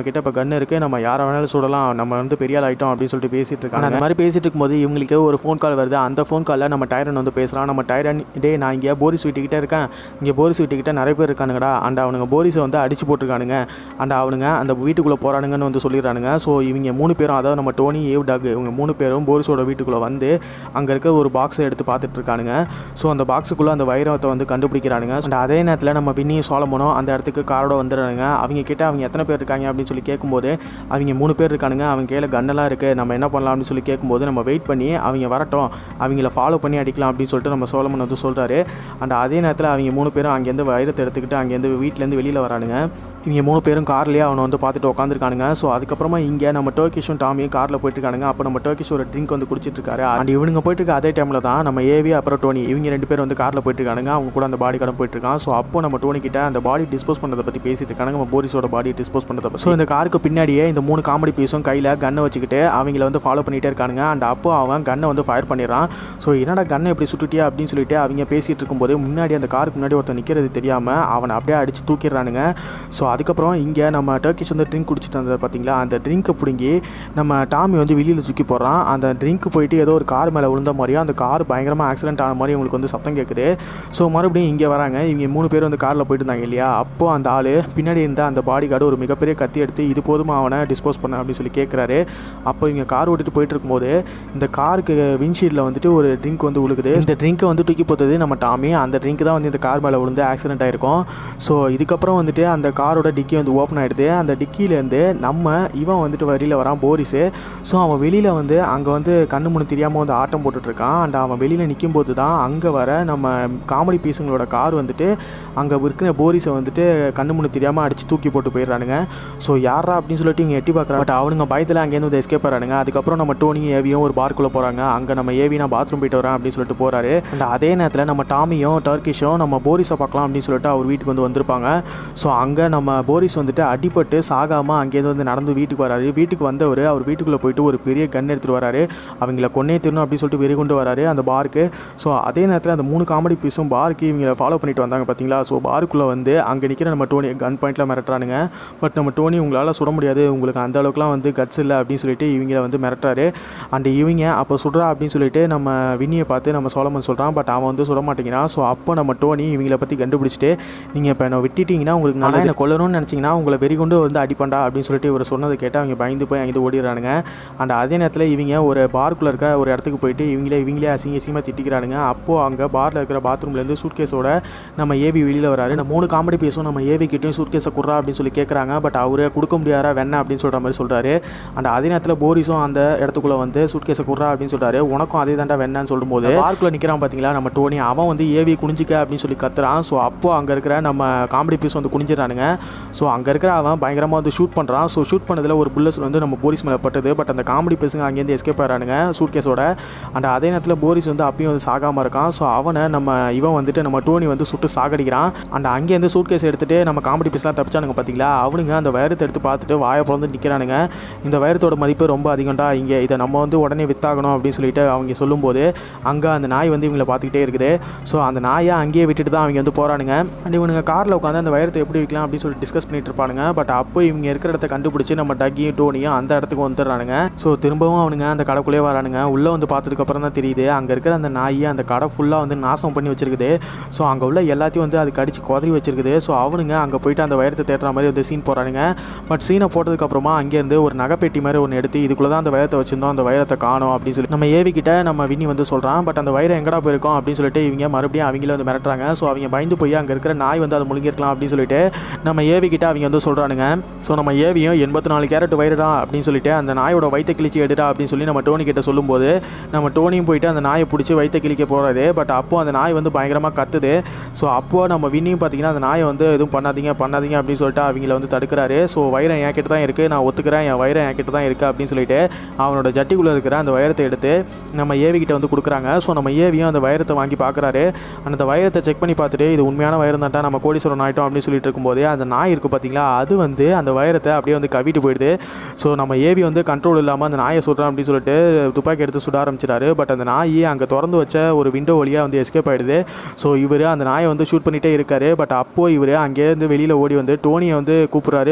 கிட்ட இப்போ கன் இருக்குது நம்ம யாரை வேணாலும் சுடலாம் நம்ம வந்து பெரிய ஆள் ஆகிட்டோம் அப்படின்னு சொல்லிட்டு பேசிட்டு இருக்காங்க அந்த மாதிரி பேசிட்டு இருக்கும்போது இவங்களுக்கு ஒரு ஃபோன் கால் வருது அந்த ஃபோன் காலில் நம்ம டைரன் வந்து பேசுகிறான் நம்ம டைரன் டே நான் இங்கே போரிஸ் வீட்டுக்கிட்ட இருக்கேன் இங்கே போரிஸ் வீட்டுக்கிட்ட நிறைய பேர் இருக்கானுங்கடா அண்ட் அவனுங்க போரிஸை வந்து அடிச்சு போட்டிருக்கானுங்க அண்ட் அவனுங்க அந்த வீட்டுக்குள்ளே போகிறானுங்கன்னு வந்து சொல்லிடுறானுங்க ஸோ இவங்க மூணு பேரும் அதாவது நம்ம டோனி ஏவ் டாக் இவங்க மூணு பேரும் போரிஸோட வீட்டுக்குள்ளே வந்து அங்கே இருக்க ஒரு பாக்ஸை எடுத்து பார்த்துட்டு இருக்கானுங்க ஸோ அந்த பாக்ஸுக்குள்ளே அந்த வைரத்தை வந்து கண்டுபிடிக்கிறானுங்க அண்ட் அதே நேரத்தில் நம்ம பின்னியும் சோழமனும் அந்த இடத்துக்கு காரோட வந்துடுறானுங்க அவங்க கிட்ட அவங்க எத்தனை பேர் இருக்காங்க அப்படின்னு சொல்லி கேட்கும்போது அவங்க மூணு பேர் இருக்கானுங்க அவங்க கையில் கன்னெல்லாம் இருக்குது நம்ம என்ன பண்ணலாம் அப்படின்னு சொல்லி கேட்கும்போது நம்ம வெயிட் பண்ணி அவங்க வரட்டும் அவங்கள ஃபாலோ பண்ணி அடிக்கலாம் அப்படின்னு சொல்லிட்டு நம்ம சோழமன் வந்து சொல்கிறாரு அண்ட் அதே நேரத்தில் அவங்க மூணு பேரும் அங்கேருந்து வைரத்தை எடுத்துக்கிட்டு அங்கேருந்து வீட்டிலேருந்து வெளியில் வரானுங்க இவங்க மூணு பேரும் கார்லேயே அவனை வந்து பார்த்துட்டு உட்காந்துருக்கானுங்க ஸோ அதுக்கப்புறமா இங்கே நம்ம டோக்கிஷும் டாமியும் காரில் போயிட்டு இருக்கானுங்க அப்போ நம்ம டோக்கிஷ் ஒரு ட்ரிங்க் வந்து குடிச்சிட்டு இருக்காரு அண்ட் இவனுங்க போயிட்டு இருக்க அதே டைமில் தான் நம்ம ஏவி அப்புறம் டோனி இவங்க ரெண்டு பேரும் வந்து காரில் போயிட்டு இருக்கானுங்க அவங்க கூட அந்த பாடி கடன் போயிட்டு இருக்கான் ஸோ அப்போ நம்ம டோனி கிட்ட அந்த பாடி டிஸ்போஸ் பண்ணுறதை பற்றி பேசிட்டு இருக்காங்க நம்ம போரிஸோட பாடி டிஸ்போஸ் பண்ணுறதை பற்றி ஸோ இந்த காருக்கு பின்னாடியே இந்த மூணு காமெடி பீஸும் கையில் கன்னை வச்சுக்கிட்டு அவங்கள வந்து ஃபாலோ பண்ணிகிட்டே இருக்கானுங்க அண்ட் அப்போ அவன் கன்னை வந்து ஃபயர் பண்ணிடுறான் ஸோ என்னடா கன்னை எப்படி சுட்டுட்டியா அப்படின்னு சொல்லிட்டு அவங்க பேசிகிட்டு இருக்கும்போது முன்னாடி அந்த காருக்கு முன்னாடி ஒருத்தன் நிற்கிறது தெரியாமல் அவனை அப்படியே அடித்து தூக்கிடுறானுங்க ஸோ அதுக்கப்புறம் இங்கே நம்ம டர்க்கிஷ் வந்து ட்ரிங்க் குடிச்சிட்டு இருந்தது பார்த்தீங்களா அந்த ட்ரிங்க்கை பிடுங்கி நம்ம டாமி வந்து வெளியில் தூக்கி போடுறான் அந்த ட்ரிங்க் போயிட்டு ஏதோ ஒரு கார் மேலே விழுந்த மாதிரியும் அந்த கார் பயங்கரமாக ஆக்சிடென்ட் ஆன மாதிரி உங்களுக்கு வந்து சத்தம் கேட்குது ஸோ மறுபடியும் இங்கே வராங்க இவங்க மூணு பேர் வந்து காரில் போயிட்டு இருந்தாங்க இல்லையா அப்போ அந்த ஆள் பின்னாடி இருந்த அந்த பாடி கார்டு ஒரு மிகப்பெரிய கத்தி எடுத்து இது போதுமா அவனை டிஸ்போஸ் பண்ண அப்படின்னு சொல்லி கேட்குறாரு அப்போ இவங்க கார் ஓட்டிட்டு போயிட்டு இருக்கும்போது இந்த காருக்கு விண்ட்ஷீல்டில் வந்துட்டு ஒரு ட்ரிங்க் வந்து விழுகுது இந்த ட்ரிங்க்கை வந்து தூக்கி போத்தது நம்ம டாமி அந்த ட்ரிங்க் தான் வந்து இந்த கார் மேலே விழுந்து ஆக்சிடென்ட் ஆயிருக்கும் ஸோ இதுக்கப்புறம் வந்துட்டு அந்த காரோட டிக்கி வந்து ஓப்பன் ஆகிடுது அந்த டிக்கிலேருந்து நம்ம இவன் வந்துட்டு வெளியில் வரான் போரிஸு ஸோ அவன் வெளியில் வந்து அங்கே வந்து கண்ணு முன்னு தெரியாமல் வந்து ஆட்டம் போட்டுட்ருக்கான் அண்ட் அவன் வெளியில் நிற்கும் போது தான் அங்கே வர நம்ம காமெடி பீஸுங்களோட கார் வந்துட்டு அங்கே இருக்கிற போரிஸை வந்துட்டு கண்ணு முன்னு தெரியாமல் அடித்து தூக்கி போட்டு போயிடுறானுங்க ஸோ யாரா அப்படின்னு சொல்லிட்டு இவங்க எட்டி பார்க்குறாங்க பட் அவனுங்க பயத்தில் அங்கேருந்து வந்து எஸ்கேப் ஆகிறானுங்க அதுக்கப்புறம் நம்ம டோனியும் ஏவியும் ஒரு பார்க்குள்ளே போகிறாங்க அங்கே நம்ம ஏவி நான் பாத்ரூம் போயிட்டு வரேன் அப்படின்னு சொல்லிட்டு போகிறாரு அண்ட் அதே நேரத்தில் நம்ம டாமியும் டர்க்கிஷும் நம்ம போரிஸை பார்க்கலாம் அப்படின்னு சொல்லிட்டு அவர் வீட்டுக்கு வந்து வந்திருப்பாங்க ஸோ அங்கே நம்ம போரிஸ் வந்துட்டு அடிபட்டு சாகாமல் அங்கேருந்து வந்து நடந்து வீட்டுக்கு வராரு வீட்டுக்கு வந்தவர் அவர் வீட்டுக்குள்ளே போயிட்டு ஒரு பெரிய கன் எடுத்துகிட்டு வராரு அவங்கள கொன்னே திருணும் அப்படின்னு சொல்லிட்டு வெறி கொண்டு வராரு அந்த பாருக்கு ஸோ அதே நேரத்தில் அந்த மூணு காமெடி பீஸும் பாருக்கு இவங்களை ஃபாலோ பண்ணிட்டு வந்தாங்க பார்த்தீங்களா ஸோ பாருக்குள்ளே வந்து அங்கே நிற்கிற நம்ம டோனி கன் பாயிண்டில் மிரட்டுறானுங்க பட் நம்ம டோனி உங்களால் சுட முடியாது உங்களுக்கு அந்த அளவுக்குலாம் வந்து கட்ஸ் இல்லை அப்படின்னு சொல்லிட்டு இவங்கள வந்து மிரட்டுறாரு அண்ட் இவங்க அப்போ சுடுறா அப்படின்னு சொல்லிட்டு நம்ம வினியை பார்த்து நம்ம சோழமன் சொல்கிறான் பட் அவன் வந்து சுட மாட்டேங்கிறான் ஸோ அப்போ நம்ம டோனி இவங்கள பற்றி கண்டுபிடிச்சிட்டு நீங்கள் இப்போ என்ன விட்டுட்டீங்கன்னா உங்களுக்கு நல்லா என்ன கொல்லணும்னு நினச்சிங்கன்னா உங்களை வெறி கொண்டு வந்து அடிப்பண்டா அப்படின்னு சொல்லிட்டு இவர் சொன்னதை கேட்டு அவங்க பயந்து போய் அங்கே ஓடிடுறானுங்க அண்ட் அதே நேரத்தில் இவங்க ஒரு பார்க்குள்ளே இருக்க ஒரு இடத்துக்கு போயிட்டு இவங்களே இவங்களே அசிங்க அசிங்கமாக திட்டிக்கிறானுங்க அப்போது அங்கே பாரில் இருக்கிற பாத்ரூம்லேருந்து சூட்கேஸோட நம்ம ஏபி வெளியில் வராரு இந்த மூணு காமெடி பேசும் நம்ம ஏவி கிட்டையும் சூட்கேஸை குடுறா அப்படின்னு சொல்லி கேட்குறாங்க பட் அவரே கொடுக்க முடியாதா வேணா அப்படின்னு சொல்கிற மாதிரி சொல்கிறாரு அண்ட் அதே நேரத்தில் போரிஸும் அந்த இடத்துக்குள்ளே வந்து சூட்கேஸை குடுறா அப்படின்னு சொல்கிறாரு உனக்கும் அதே தாண்டா வேணான்னு சொல்லும்போது பார்க்குள்ள நிற்கிறான் பார்த்தீங்களா நம்ம டோனி அவன் வந்து ஏவி குனிஞ்சிக்க அப்படின்னு சொல்லி கத்துறான் ஸோ அப்போ அங்கே இருக்கிற நம்ம காமெடி பீஸ் வந்து குனிஞ்சிடறானுங்க ஸோ அங்கே இருக்கிற அவன் பயங்கரமாக வந்து ஷூட் பண்ணுறான் ஸோ ஷூட் பண்ணதில் ஒரு புல்லஸ் வந்து நம்ம போரிஸ் மேலே பட்டது பட் அந்த காமெடி பீஸுங்க அங்கேருந்து எஸ்கேப் ஆகிறானுங்க சூட் கேஸோட அண்ட் அதே நேரத்தில் போரிஸ் வந்து அப்பயும் வந்து சாகாமல் இருக்கான் ஸோ அவனை நம்ம இவன் வந்துட்டு நம்ம டோனி வந்து சுட்டு சாகடிக்கிறான் அண்ட் அங்கேருந்து சூட் கேஸ் எடுத்துகிட்டு நம்ம காமெடி பீஸ்லாம் தப்பிச்சானுங்க பார்த்தீங்களா அவனுங்க அந்த வைரத்தை எடுத்து பார்த்துட்டு வாயை பிறந்து நிற்கிறானுங்க இந்த வைரத்தோட மதிப்பு ரொம்ப அதிகம்டா இங்கே இதை நம்ம வந்து உடனே வித்தாகணும் அப்படின்னு சொல்லிட்டு அவங்க சொல்லும்போது அங்கே அந்த நாய் வந்து இவங்களை பார்த்துக்கிட்டே இருக்குது ஸோ அந்த நாயை அங்கேயே விட்டுட்டு தான் அவங்க வந்து போகிறானுங்க அண்ட் இவனுங்க காரில் உட்காந்து அந்த வைரத்தை எப்படி விற்கலாம் அப்படின்னு சொல்லி டிஸ்கஸ் பண்ணிட்டு இருப்பானுங்க பட் அப்போ இவங்க இருக்கிற இடத்த கண்டுபிடிச்சி நம்ம டக்கியும் டோனியும் அந்த இடத்துக்கு வந்துடுறானுங்க ஸோ திரும்பவும் அவனுங்க அந்த கடைக்குள்ளே வரானுங்க உள்ளே வந்து பார்த்ததுக்கு அப்புறம் தான் தெரியுது அங்கே இருக்கிற அந்த நாய் அந்த கடை ஃபுல்லாக வந்து நாசம் பண்ணி வச்சிருக்குது ஸோ அங்கே உள்ள எல்லாத்தையும் வந்து அது கடிச்சு குதறி வச்சிருக்குது ஸோ அவனுங்க அங்கே போயிட்டு அந்த வைரத்தை தேடுற மாதிரி வந்து சீன் போகிறானுங்க பட் சீனை போட்டதுக்கு அப்புறமா அங்கேருந்து ஒரு நகைப்பெட்டி மாதிரி ஒன்று எடுத்து இதுக்குள்ளே தான் அந்த வைரத்தை வச்சிருந்தோம் அந்த வைரத்தை காணோம் அப்படின்னு சொல்லி நம்ம ஏவி கிட்ட நம்ம வினி வந்து சொல்கிறான் பட் அந்த வைரம் எங்கடா போயிருக்கோம் அப்படின்னு சொல்லிட்டு இவங்க மறுபடியும் அவங்கள வந்து மிரட்டுறாங்க ஸோ அவங்க பயந்து போய் அங்கே இருக்கிற நாய் வந்து அதை முழுங்கிருக்கலாம் அப்படின்னு சொல்லிட்டு நம்ம ஏவி கிட்ட அவங்க வந்து சொல்கிறானுங்க ஸோ நம்ம ஏவியும் எண்பத்தி நாலு கேரட் வைரடா அப்படின்னு சொல்லிட்டு அந்த நாயோட வயிற்ற கிழிச்சு எடுடா அப்படின்னு சொல்லி நம்ம டோனி கிட்ட சொல்லும்போது நம்ம டோனியும் போயிட்டு அந்த நாயை பிடிச்சி வயிற்ற கிழிக்க போகிறாரு பட் அப்போ அந்த நாய் வந்து பயங்கரமாக கத்துது ஸோ அப்போ நம்ம வினியும் பார்த்தீங்கன்னா அந்த நாயை வந்து எதுவும் பண்ணாதீங்க பண்ணாதீங்க அப்படின்னு சொல்லிட்டு அவங்கள வந்து தடுக்கிறாரு ஸோ வைரம் என் கிட்ட தான் இருக்குது நான் ஒத்துக்கிறேன் என் வைரம் என் கிட்ட தான் இருக்குது அப்படின்னு சொல்லிட்டு அவனோட ஜட்டிக்குள்ளே இருக்கிற அந்த வைரத்தை எடுத்து நம்ம ஏவி கிட்ட வந்து கொடுக்குறாங்க ஸோ நம்ம ஏவியும் அந்த வைரத்தை வாங்கி பார்க்குறாரு அந்த வைரத்தை செக் பண்ணி பார்த்துட்டு இது உண்மையான வைரம் தான்டா நம்ம கோடீஸ்வரன் ஆகிட்டோம் அப்படின்னு சொல்லிட்டு இருக்கும்போது அந்த நாய் இருக்குது பார்த்தீங்களா அது வந்து அந்த வைரத்தை அப்படியே வந்து கவிட்டு போயிடுது ஸோ நம்ம ஏவி வந்து கண்ட்ரோல் இல்லாமல் அந்த நாயை சுடுறான் அப்படின்னு சொல்லிட்டு துப்பாக்கி எடுத்து சுட ஆரம்பிச்சிட்டாரு பட் அந்த நாய் அங்கே திறந்து வச்ச ஒரு விண்டோ வழியாக வந்து எஸ்கேப் ஆகிடுது ஸோ இவர் அந்த நாயை வந்து ஷூட் பண்ணிகிட்டே இருக்காரு பட் அப்போது இவர் அங்கேருந்து வெளியில் ஓடி வந்து டோனியை வந்து கூப்பிட்றாரு பட் நம்ம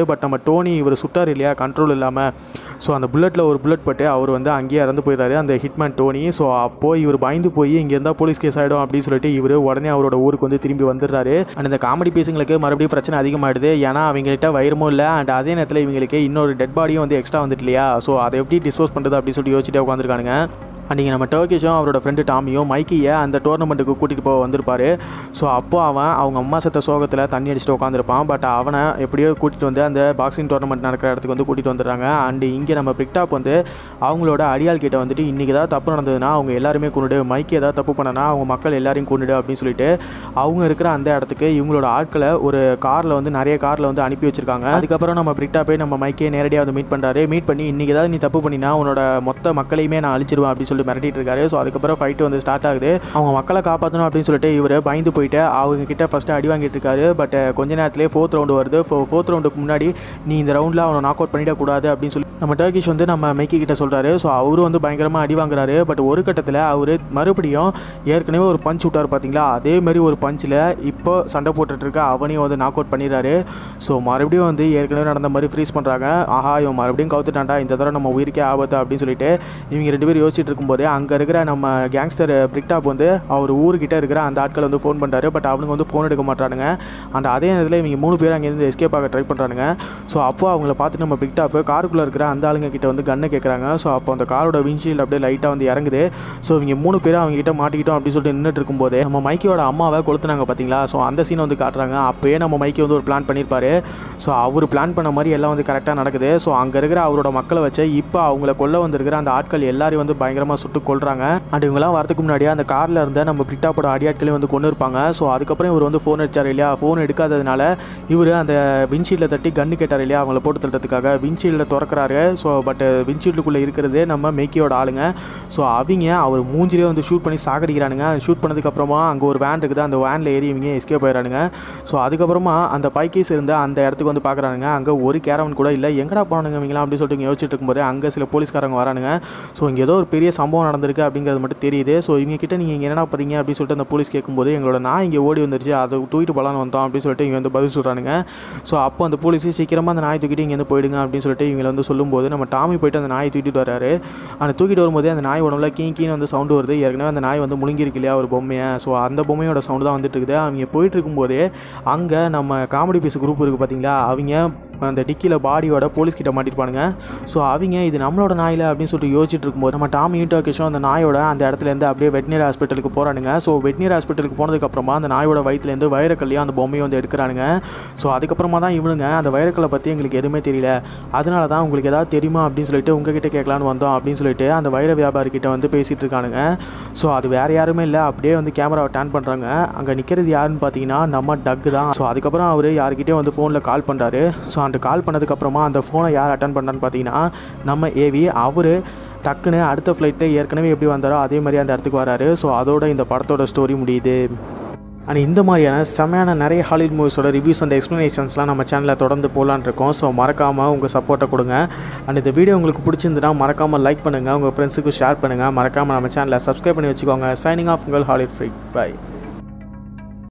டோனி இவர் சுட்டார் இல்லையா கண்ட்ரோல் இல்லாமல் ஸோ அந்த புல்லட்டில் ஒரு புல்லட் பட்டு அவர் வந்து அங்கேயே இறந்து போயிடுறாரு அந்த ஹிட்மேன் டோனி ஸோ அப்போது இவர் பயந்து போய் இங்கே இருந்தால் போலீஸ் கேஸ் ஆகிடும் அப்படின்னு சொல்லிட்டு இவர் உடனே அவரோட ஊருக்கு வந்து திரும்பி வந்துடுறாரு அண்ட் இந்த காமெடி பீஸுங்களுக்கு மறுபடியும் பிரச்சனை அதிகமாகிடுது ஏன்னா அவங்கள்ட்ட வயிறுமும் இல்லை அண்ட் அதே நேரத்தில் இவங்களுக்கு இன்னொரு டெட் பாடியும் வந்து எக்ஸ்ட்ரா வந்துட்டு இல்லையா ஸோ அதை எப்படி டிஸ்போஸ் பண்ணுறது அப்படின்னு சொல்லிட்டு யோசிச்சுட்டே உட்காந்துருக்கானுங்க அன்றைக்கி நம்ம டர்க்கிஷும் அவரோட ஃப்ரெண்டு டாமியும் மைக்கியை அந்த டோர்னமெண்ட்டுக்கு கூட்டிகிட்டு போக வந்திருப்பார் ஸோ அப்போ அவன் அவங்க அம்மா செத்த சோகத்தில் தண்ணி அடிச்சுட்டு உட்காந்துருப்பான் பட் அவனை எப்படியோ கூட்டிகிட்டு வந்து அந்த பாக்ஸிங் டோர்னமெண்ட் நடக்கிற இடத்துக்கு வந்து கூட்டிகிட்டு வந்துடுறாங்க அண்டு இங்கே நம்ம பிக்டாப் வந்து அவங்களோட அடியாள் கிட்ட வந்துட்டு இன்றைக்கி ஏதாவது தப்பு நடந்ததுன்னா அவங்க எல்லாருமே கொண்டுடு மைக்கு ஏதாவது தப்பு பண்ணனா அவங்க மக்கள் எல்லாரையும் கொண்டுடு அப்படின்னு சொல்லிட்டு அவங்க இருக்கிற அந்த இடத்துக்கு இவங்களோட ஆட்களை ஒரு காரில் வந்து நிறைய காரில் வந்து அனுப்பி வச்சிருக்காங்க அதுக்கப்புறம் நம்ம பிரிக்டாப்பே நம்ம மைக்கே நேரடியாக வந்து மீட் பண்ணுறாரு மீட் பண்ணி இன்றைக்கி ஏதாவது நீ தப்பு பண்ணினா உன்னோட மொத்த மக்களையுமே நான் அழிச்சிருவேன் அப்படின்னு சொல்லி மிரட்டிட்டு இருக்காரு ஸோ அதுக்கப்புறம் ஃபைட்டு வந்து ஸ்டார்ட் ஆகுது அவங்க மக்களை காப்பாற்றணும் அப்படின்னு சொல்லிட்டு இவர் பயந்து போயிட்டு அவங்க கிட்ட ஃபஸ்ட்டு அடி வாங்கிட்டு இருக்காரு பட் கொஞ்ச நேரத்திலே ஃபோர்த் ரவுண்டு வருது ஃபோர்த் ரவுண்டுக்கு முன்னாடி நீ இந்த ரவுண்டில் அவனை நாக் அவுட் பண்ணிடக்கூடாது அப்படின்னு சொல்லி நம்ம டர்கிஷ் வந்து நம்ம மைக்கி கிட்ட சொல்கிறாரு ஸோ அவரும் வந்து பயங்கரமாக அடி வாங்குறாரு பட் ஒரு கட்டத்தில் அவர் மறுபடியும் ஏற்கனவே ஒரு பஞ்ச் விட்டார் பார்த்தீங்களா அதே மாதிரி ஒரு பஞ்சில் இப்போ சண்டை போட்டுட்டு இருக்க அவனையும் வந்து நாக் அவுட் பண்ணிடுறாரு ஸோ மறுபடியும் வந்து ஏற்கனவே நடந்த மாதிரி ஃப்ரீஸ் பண்ணுறாங்க ஆஹா இவன் மறுபடியும் கவுத்துட்டான்டா இந்த தடவை நம்ம உயிருக்கே ஆபத்து அப்படின்னு சொல்லிட்டு இவங்க ரெண்டு பேரும் யோசிச்சுட்டு இருக்கும்போது அங்கே இருக்கிற நம்ம கேங்ஸ்டர் பிரிக்டாப் வந்து அவர் ஊருக்கிட்ட இருக்கிற அந்த ஆட்களை வந்து ஃபோன் பண்ணுறாரு பட் அவனுங்க வந்து ஃபோன் எடுக்க மாட்டானுங்க அண்ட் அதே நேரத்தில் இவங்க மூணு பேர் அங்கேருந்து எஸ்கேப் ஆக ட்ரை பண்ணுறானுங்க ஸோ அப்போ அவங்கள பார்த்துட்டு நம்ம பிக்டாப் காருக்குள்ளே இருக்கிற அந்த ஆளுங்க கிட்ட வந்து கன்னை கேட்குறாங்க ஸோ அப்போ அந்த காரோட விண்ஷீல்டு அப்படியே லைட்டாக வந்து இறங்குது ஸோ இவங்க மூணு பேரும் அவங்க கிட்ட மாட்டிக்கிட்டோம் அப்படின்னு சொல்லிட்டு நின்றுட்டு இருக்கும்போது நம்ம மைக்கியோட அம்மாவை கொளுத்துனாங்க பார்த்தீங்களா ஸோ அந்த சீனை வந்து காட்டுறாங்க அப்போயே நம்ம மைக்கி வந்து ஒரு பிளான் பண்ணியிருப்பாரு ஸோ அவர் பிளான் பண்ண மாதிரி எல்லாம் வந்து கரெக்டாக நடக்குது ஸோ அங்கே இருக்கிற அவரோட மக்களை வச்சு இப்போ அவங்கள கொல்ல வந்திருக்கிற அந்த ஆட்கள் எல்லாரையும் வந்து பயங்கரமாக சுட்டு கொள்றாங்க அண்ட் இவங்கலாம் வரதுக்கு முன்னாடியே அந்த காரில் இருந்த நம்ம பிரிட்டாப்போட அடியாட்களையும் வந்து கொண்டு இருப்பாங்க ஸோ அதுக்கப்புறம் இவர் வந்து ஃபோன் அடிச்சார் இல்லையா ஃபோன் எடுக்காததுனால இவர் அந்த விண்ஷீல்டை தட்டி கன்று கேட்டார் இல்லையா அவங்கள போட்டு தள்ளுறதுக்காக விண்ஷீல்டை திறக்கிறாரு ஸோ பட் விண்ஷீல்டுக்குள்ளே இருக்கிறது நம்ம மேக்கியோட ஆளுங்க ஸோ அவங்க அவர் மூஞ்சிலே வந்து ஷூட் பண்ணி சாகடிக்கிறானுங்க ஷூட் பண்ணதுக்கப்புறமா அங்கே ஒரு வேன் இருக்குது அந்த வேனில் ஏறி இவங்க எஸ்கேப் ஆயிடுறானுங்க ஸோ அதுக்கப்புறமா அந்த பைக்கீஸ் இருந்த அந்த இடத்துக்கு வந்து பார்க்குறானுங்க அங்கே ஒரு கேரவன் கூட இல்லை எங்கடா போனானுங்க இவங்களாம் அப்படின்னு சொல்லிட்டு இங்கே யோசிச்சுட்டு இருக்கும்போது அங்கே சில போலீஸ்காரங்க வரானுங்க ஸோ இங்கே ஏதோ ஒரு பெரிய சம்பவம் நடந்திருக்கு அப்படிங்கிறது மட்டும் தெரியுது ஸோ இவங்க கிட்ட நீங்கள் இங்கே என்ன பண்ணுறீங்க அப்படின்னு சொல்லிட்டு அந்த போலீஸ் கேட்கும்போது எங்களோட நான் இங்கே ஓடி வந்துருச்சு அதை தூக்கிட்டு போகலான்னு வந்தோம் அப்படின்னு சொல்லிட்டு இங்கே வந்து பதில் சொல்கிறானுங்க ஸோ அப்போ அந்த போலீஸ் சீக்கிரமாக அந்த நாய் தூக்கிட்டு இங்கேருந்து போயிடுங்க அப்படின்னு சொல்லிட்டு இவங்களை வந்து சொல்லும்போது நம்ம டாமி போயிட்டு அந்த நாயை தூக்கிட்டு வராரு அந்த தூக்கிட்டு வரும்போதே அந்த நாய் உடம்புல கீ கீன்னு வந்து சவுண்டு வருது ஏற்கனவே அந்த நாய் வந்து முழுங்கிருக்கு இல்லையா ஒரு பொம்மையை ஸோ அந்த பொம்மையோட சவுண்டு தான் வந்துட்டு இருக்குது அவங்க போயிட்டு இருக்கும்போதே அங்கே நம்ம காமெடி பீஸ் குரூப் இருக்குது பார்த்தீங்களா அவங்க அந்த டிக்கியில் பாடியோட போலீஸ் கிட்ட மாட்டிருப்பானுங்க ஸோ அவங்க இது நம்மளோட நாயில் அப்படின்னு சொல்லிட்டு யோசிச்சுட்டு இருக்கும்போது நம்ம டாமியும் டர்கிஷும் அந்த நாயோட அந்த இடத்துலேருந்து அப்படியே வெட்டினரி ஹாஸ்பிட்டலுக்கு போகிறானுங்க ஸோ வெட்டினரி ஹாஸ்பிட்டலுக்கு போனதுக்கப்புறமா அந்த நாயோட வயிற்றுலேருந்து வைரக்கல்லையும் அந்த பொம்மையை வந்து எடுக்கிறானுங்க ஸோ அதுக்கப்புறமா தான் இவனுங்க அந்த வைரக்கல்லை பற்றி எங்களுக்கு எதுவுமே தெரியல அதனால தான் உங்களுக்கு ஏதாவது தெரியுமா அப்படின்னு சொல்லிட்டு உங்ககிட்ட கேட்கலான்னு வந்தோம் அப்படின்னு சொல்லிட்டு அந்த வைர வியாபாரி கிட்ட வந்து பேசிகிட்டு இருக்கானுங்க ஸோ அது வேறு யாருமே இல்லை அப்படியே வந்து கேமராவை டேன் பண்ணுறாங்க அங்கே நிற்கிறது யாருன்னு பார்த்தீங்கன்னா நம்ம டக்கு தான் ஸோ அதுக்கப்புறம் அவர் யாருக்கிட்டே வந்து ஃபோனில் கால் பண்ணுறாரு ஸோ அந்த கால் பண்ணதுக்கப்புறமா அந்த ஃபோனை யார் அட்டன் பண்ணான்னு பார்த்தீங்கன்னா நம்ம ஏவி அவர் டக்குன்னு அடுத்த ஃப்ளைட்டில் ஏற்கனவே எப்படி வந்தாரோ அதே மாதிரி அந்த இடத்துக்கு வராரு ஸோ அதோட இந்த படத்தோட ஸ்டோரி முடியுது அண்ட் இந்த மாதிரியான செமையான நிறைய ஹாலிவுட் மூவிஸோட ரிவ்யூஸ் அண்ட் எக்ஸ்ப்ளனேஷன்ஸ்லாம் நம்ம சேனலில் தொடர்ந்து போகலான் இருக்கோம் ஸோ மறக்காமல் உங்கள் சப்போர்ட்டை கொடுங்க அண்ட் இந்த வீடியோ உங்களுக்கு பிடிச்சிருந்துன்னா மறக்காமல் லைக் பண்ணுங்கள் உங்கள் ஃப்ரெண்ட்ஸுக்கு ஷேர் பண்ணுங்கள் மறக்காமல் நம்ம சேனலை சப்ஸ்கிரைப் பண்ணி வச்சுக்கோங்க சைனிங் ஆஃப் உங்கள் ஹாலிவுட் ஃப்ரீ பை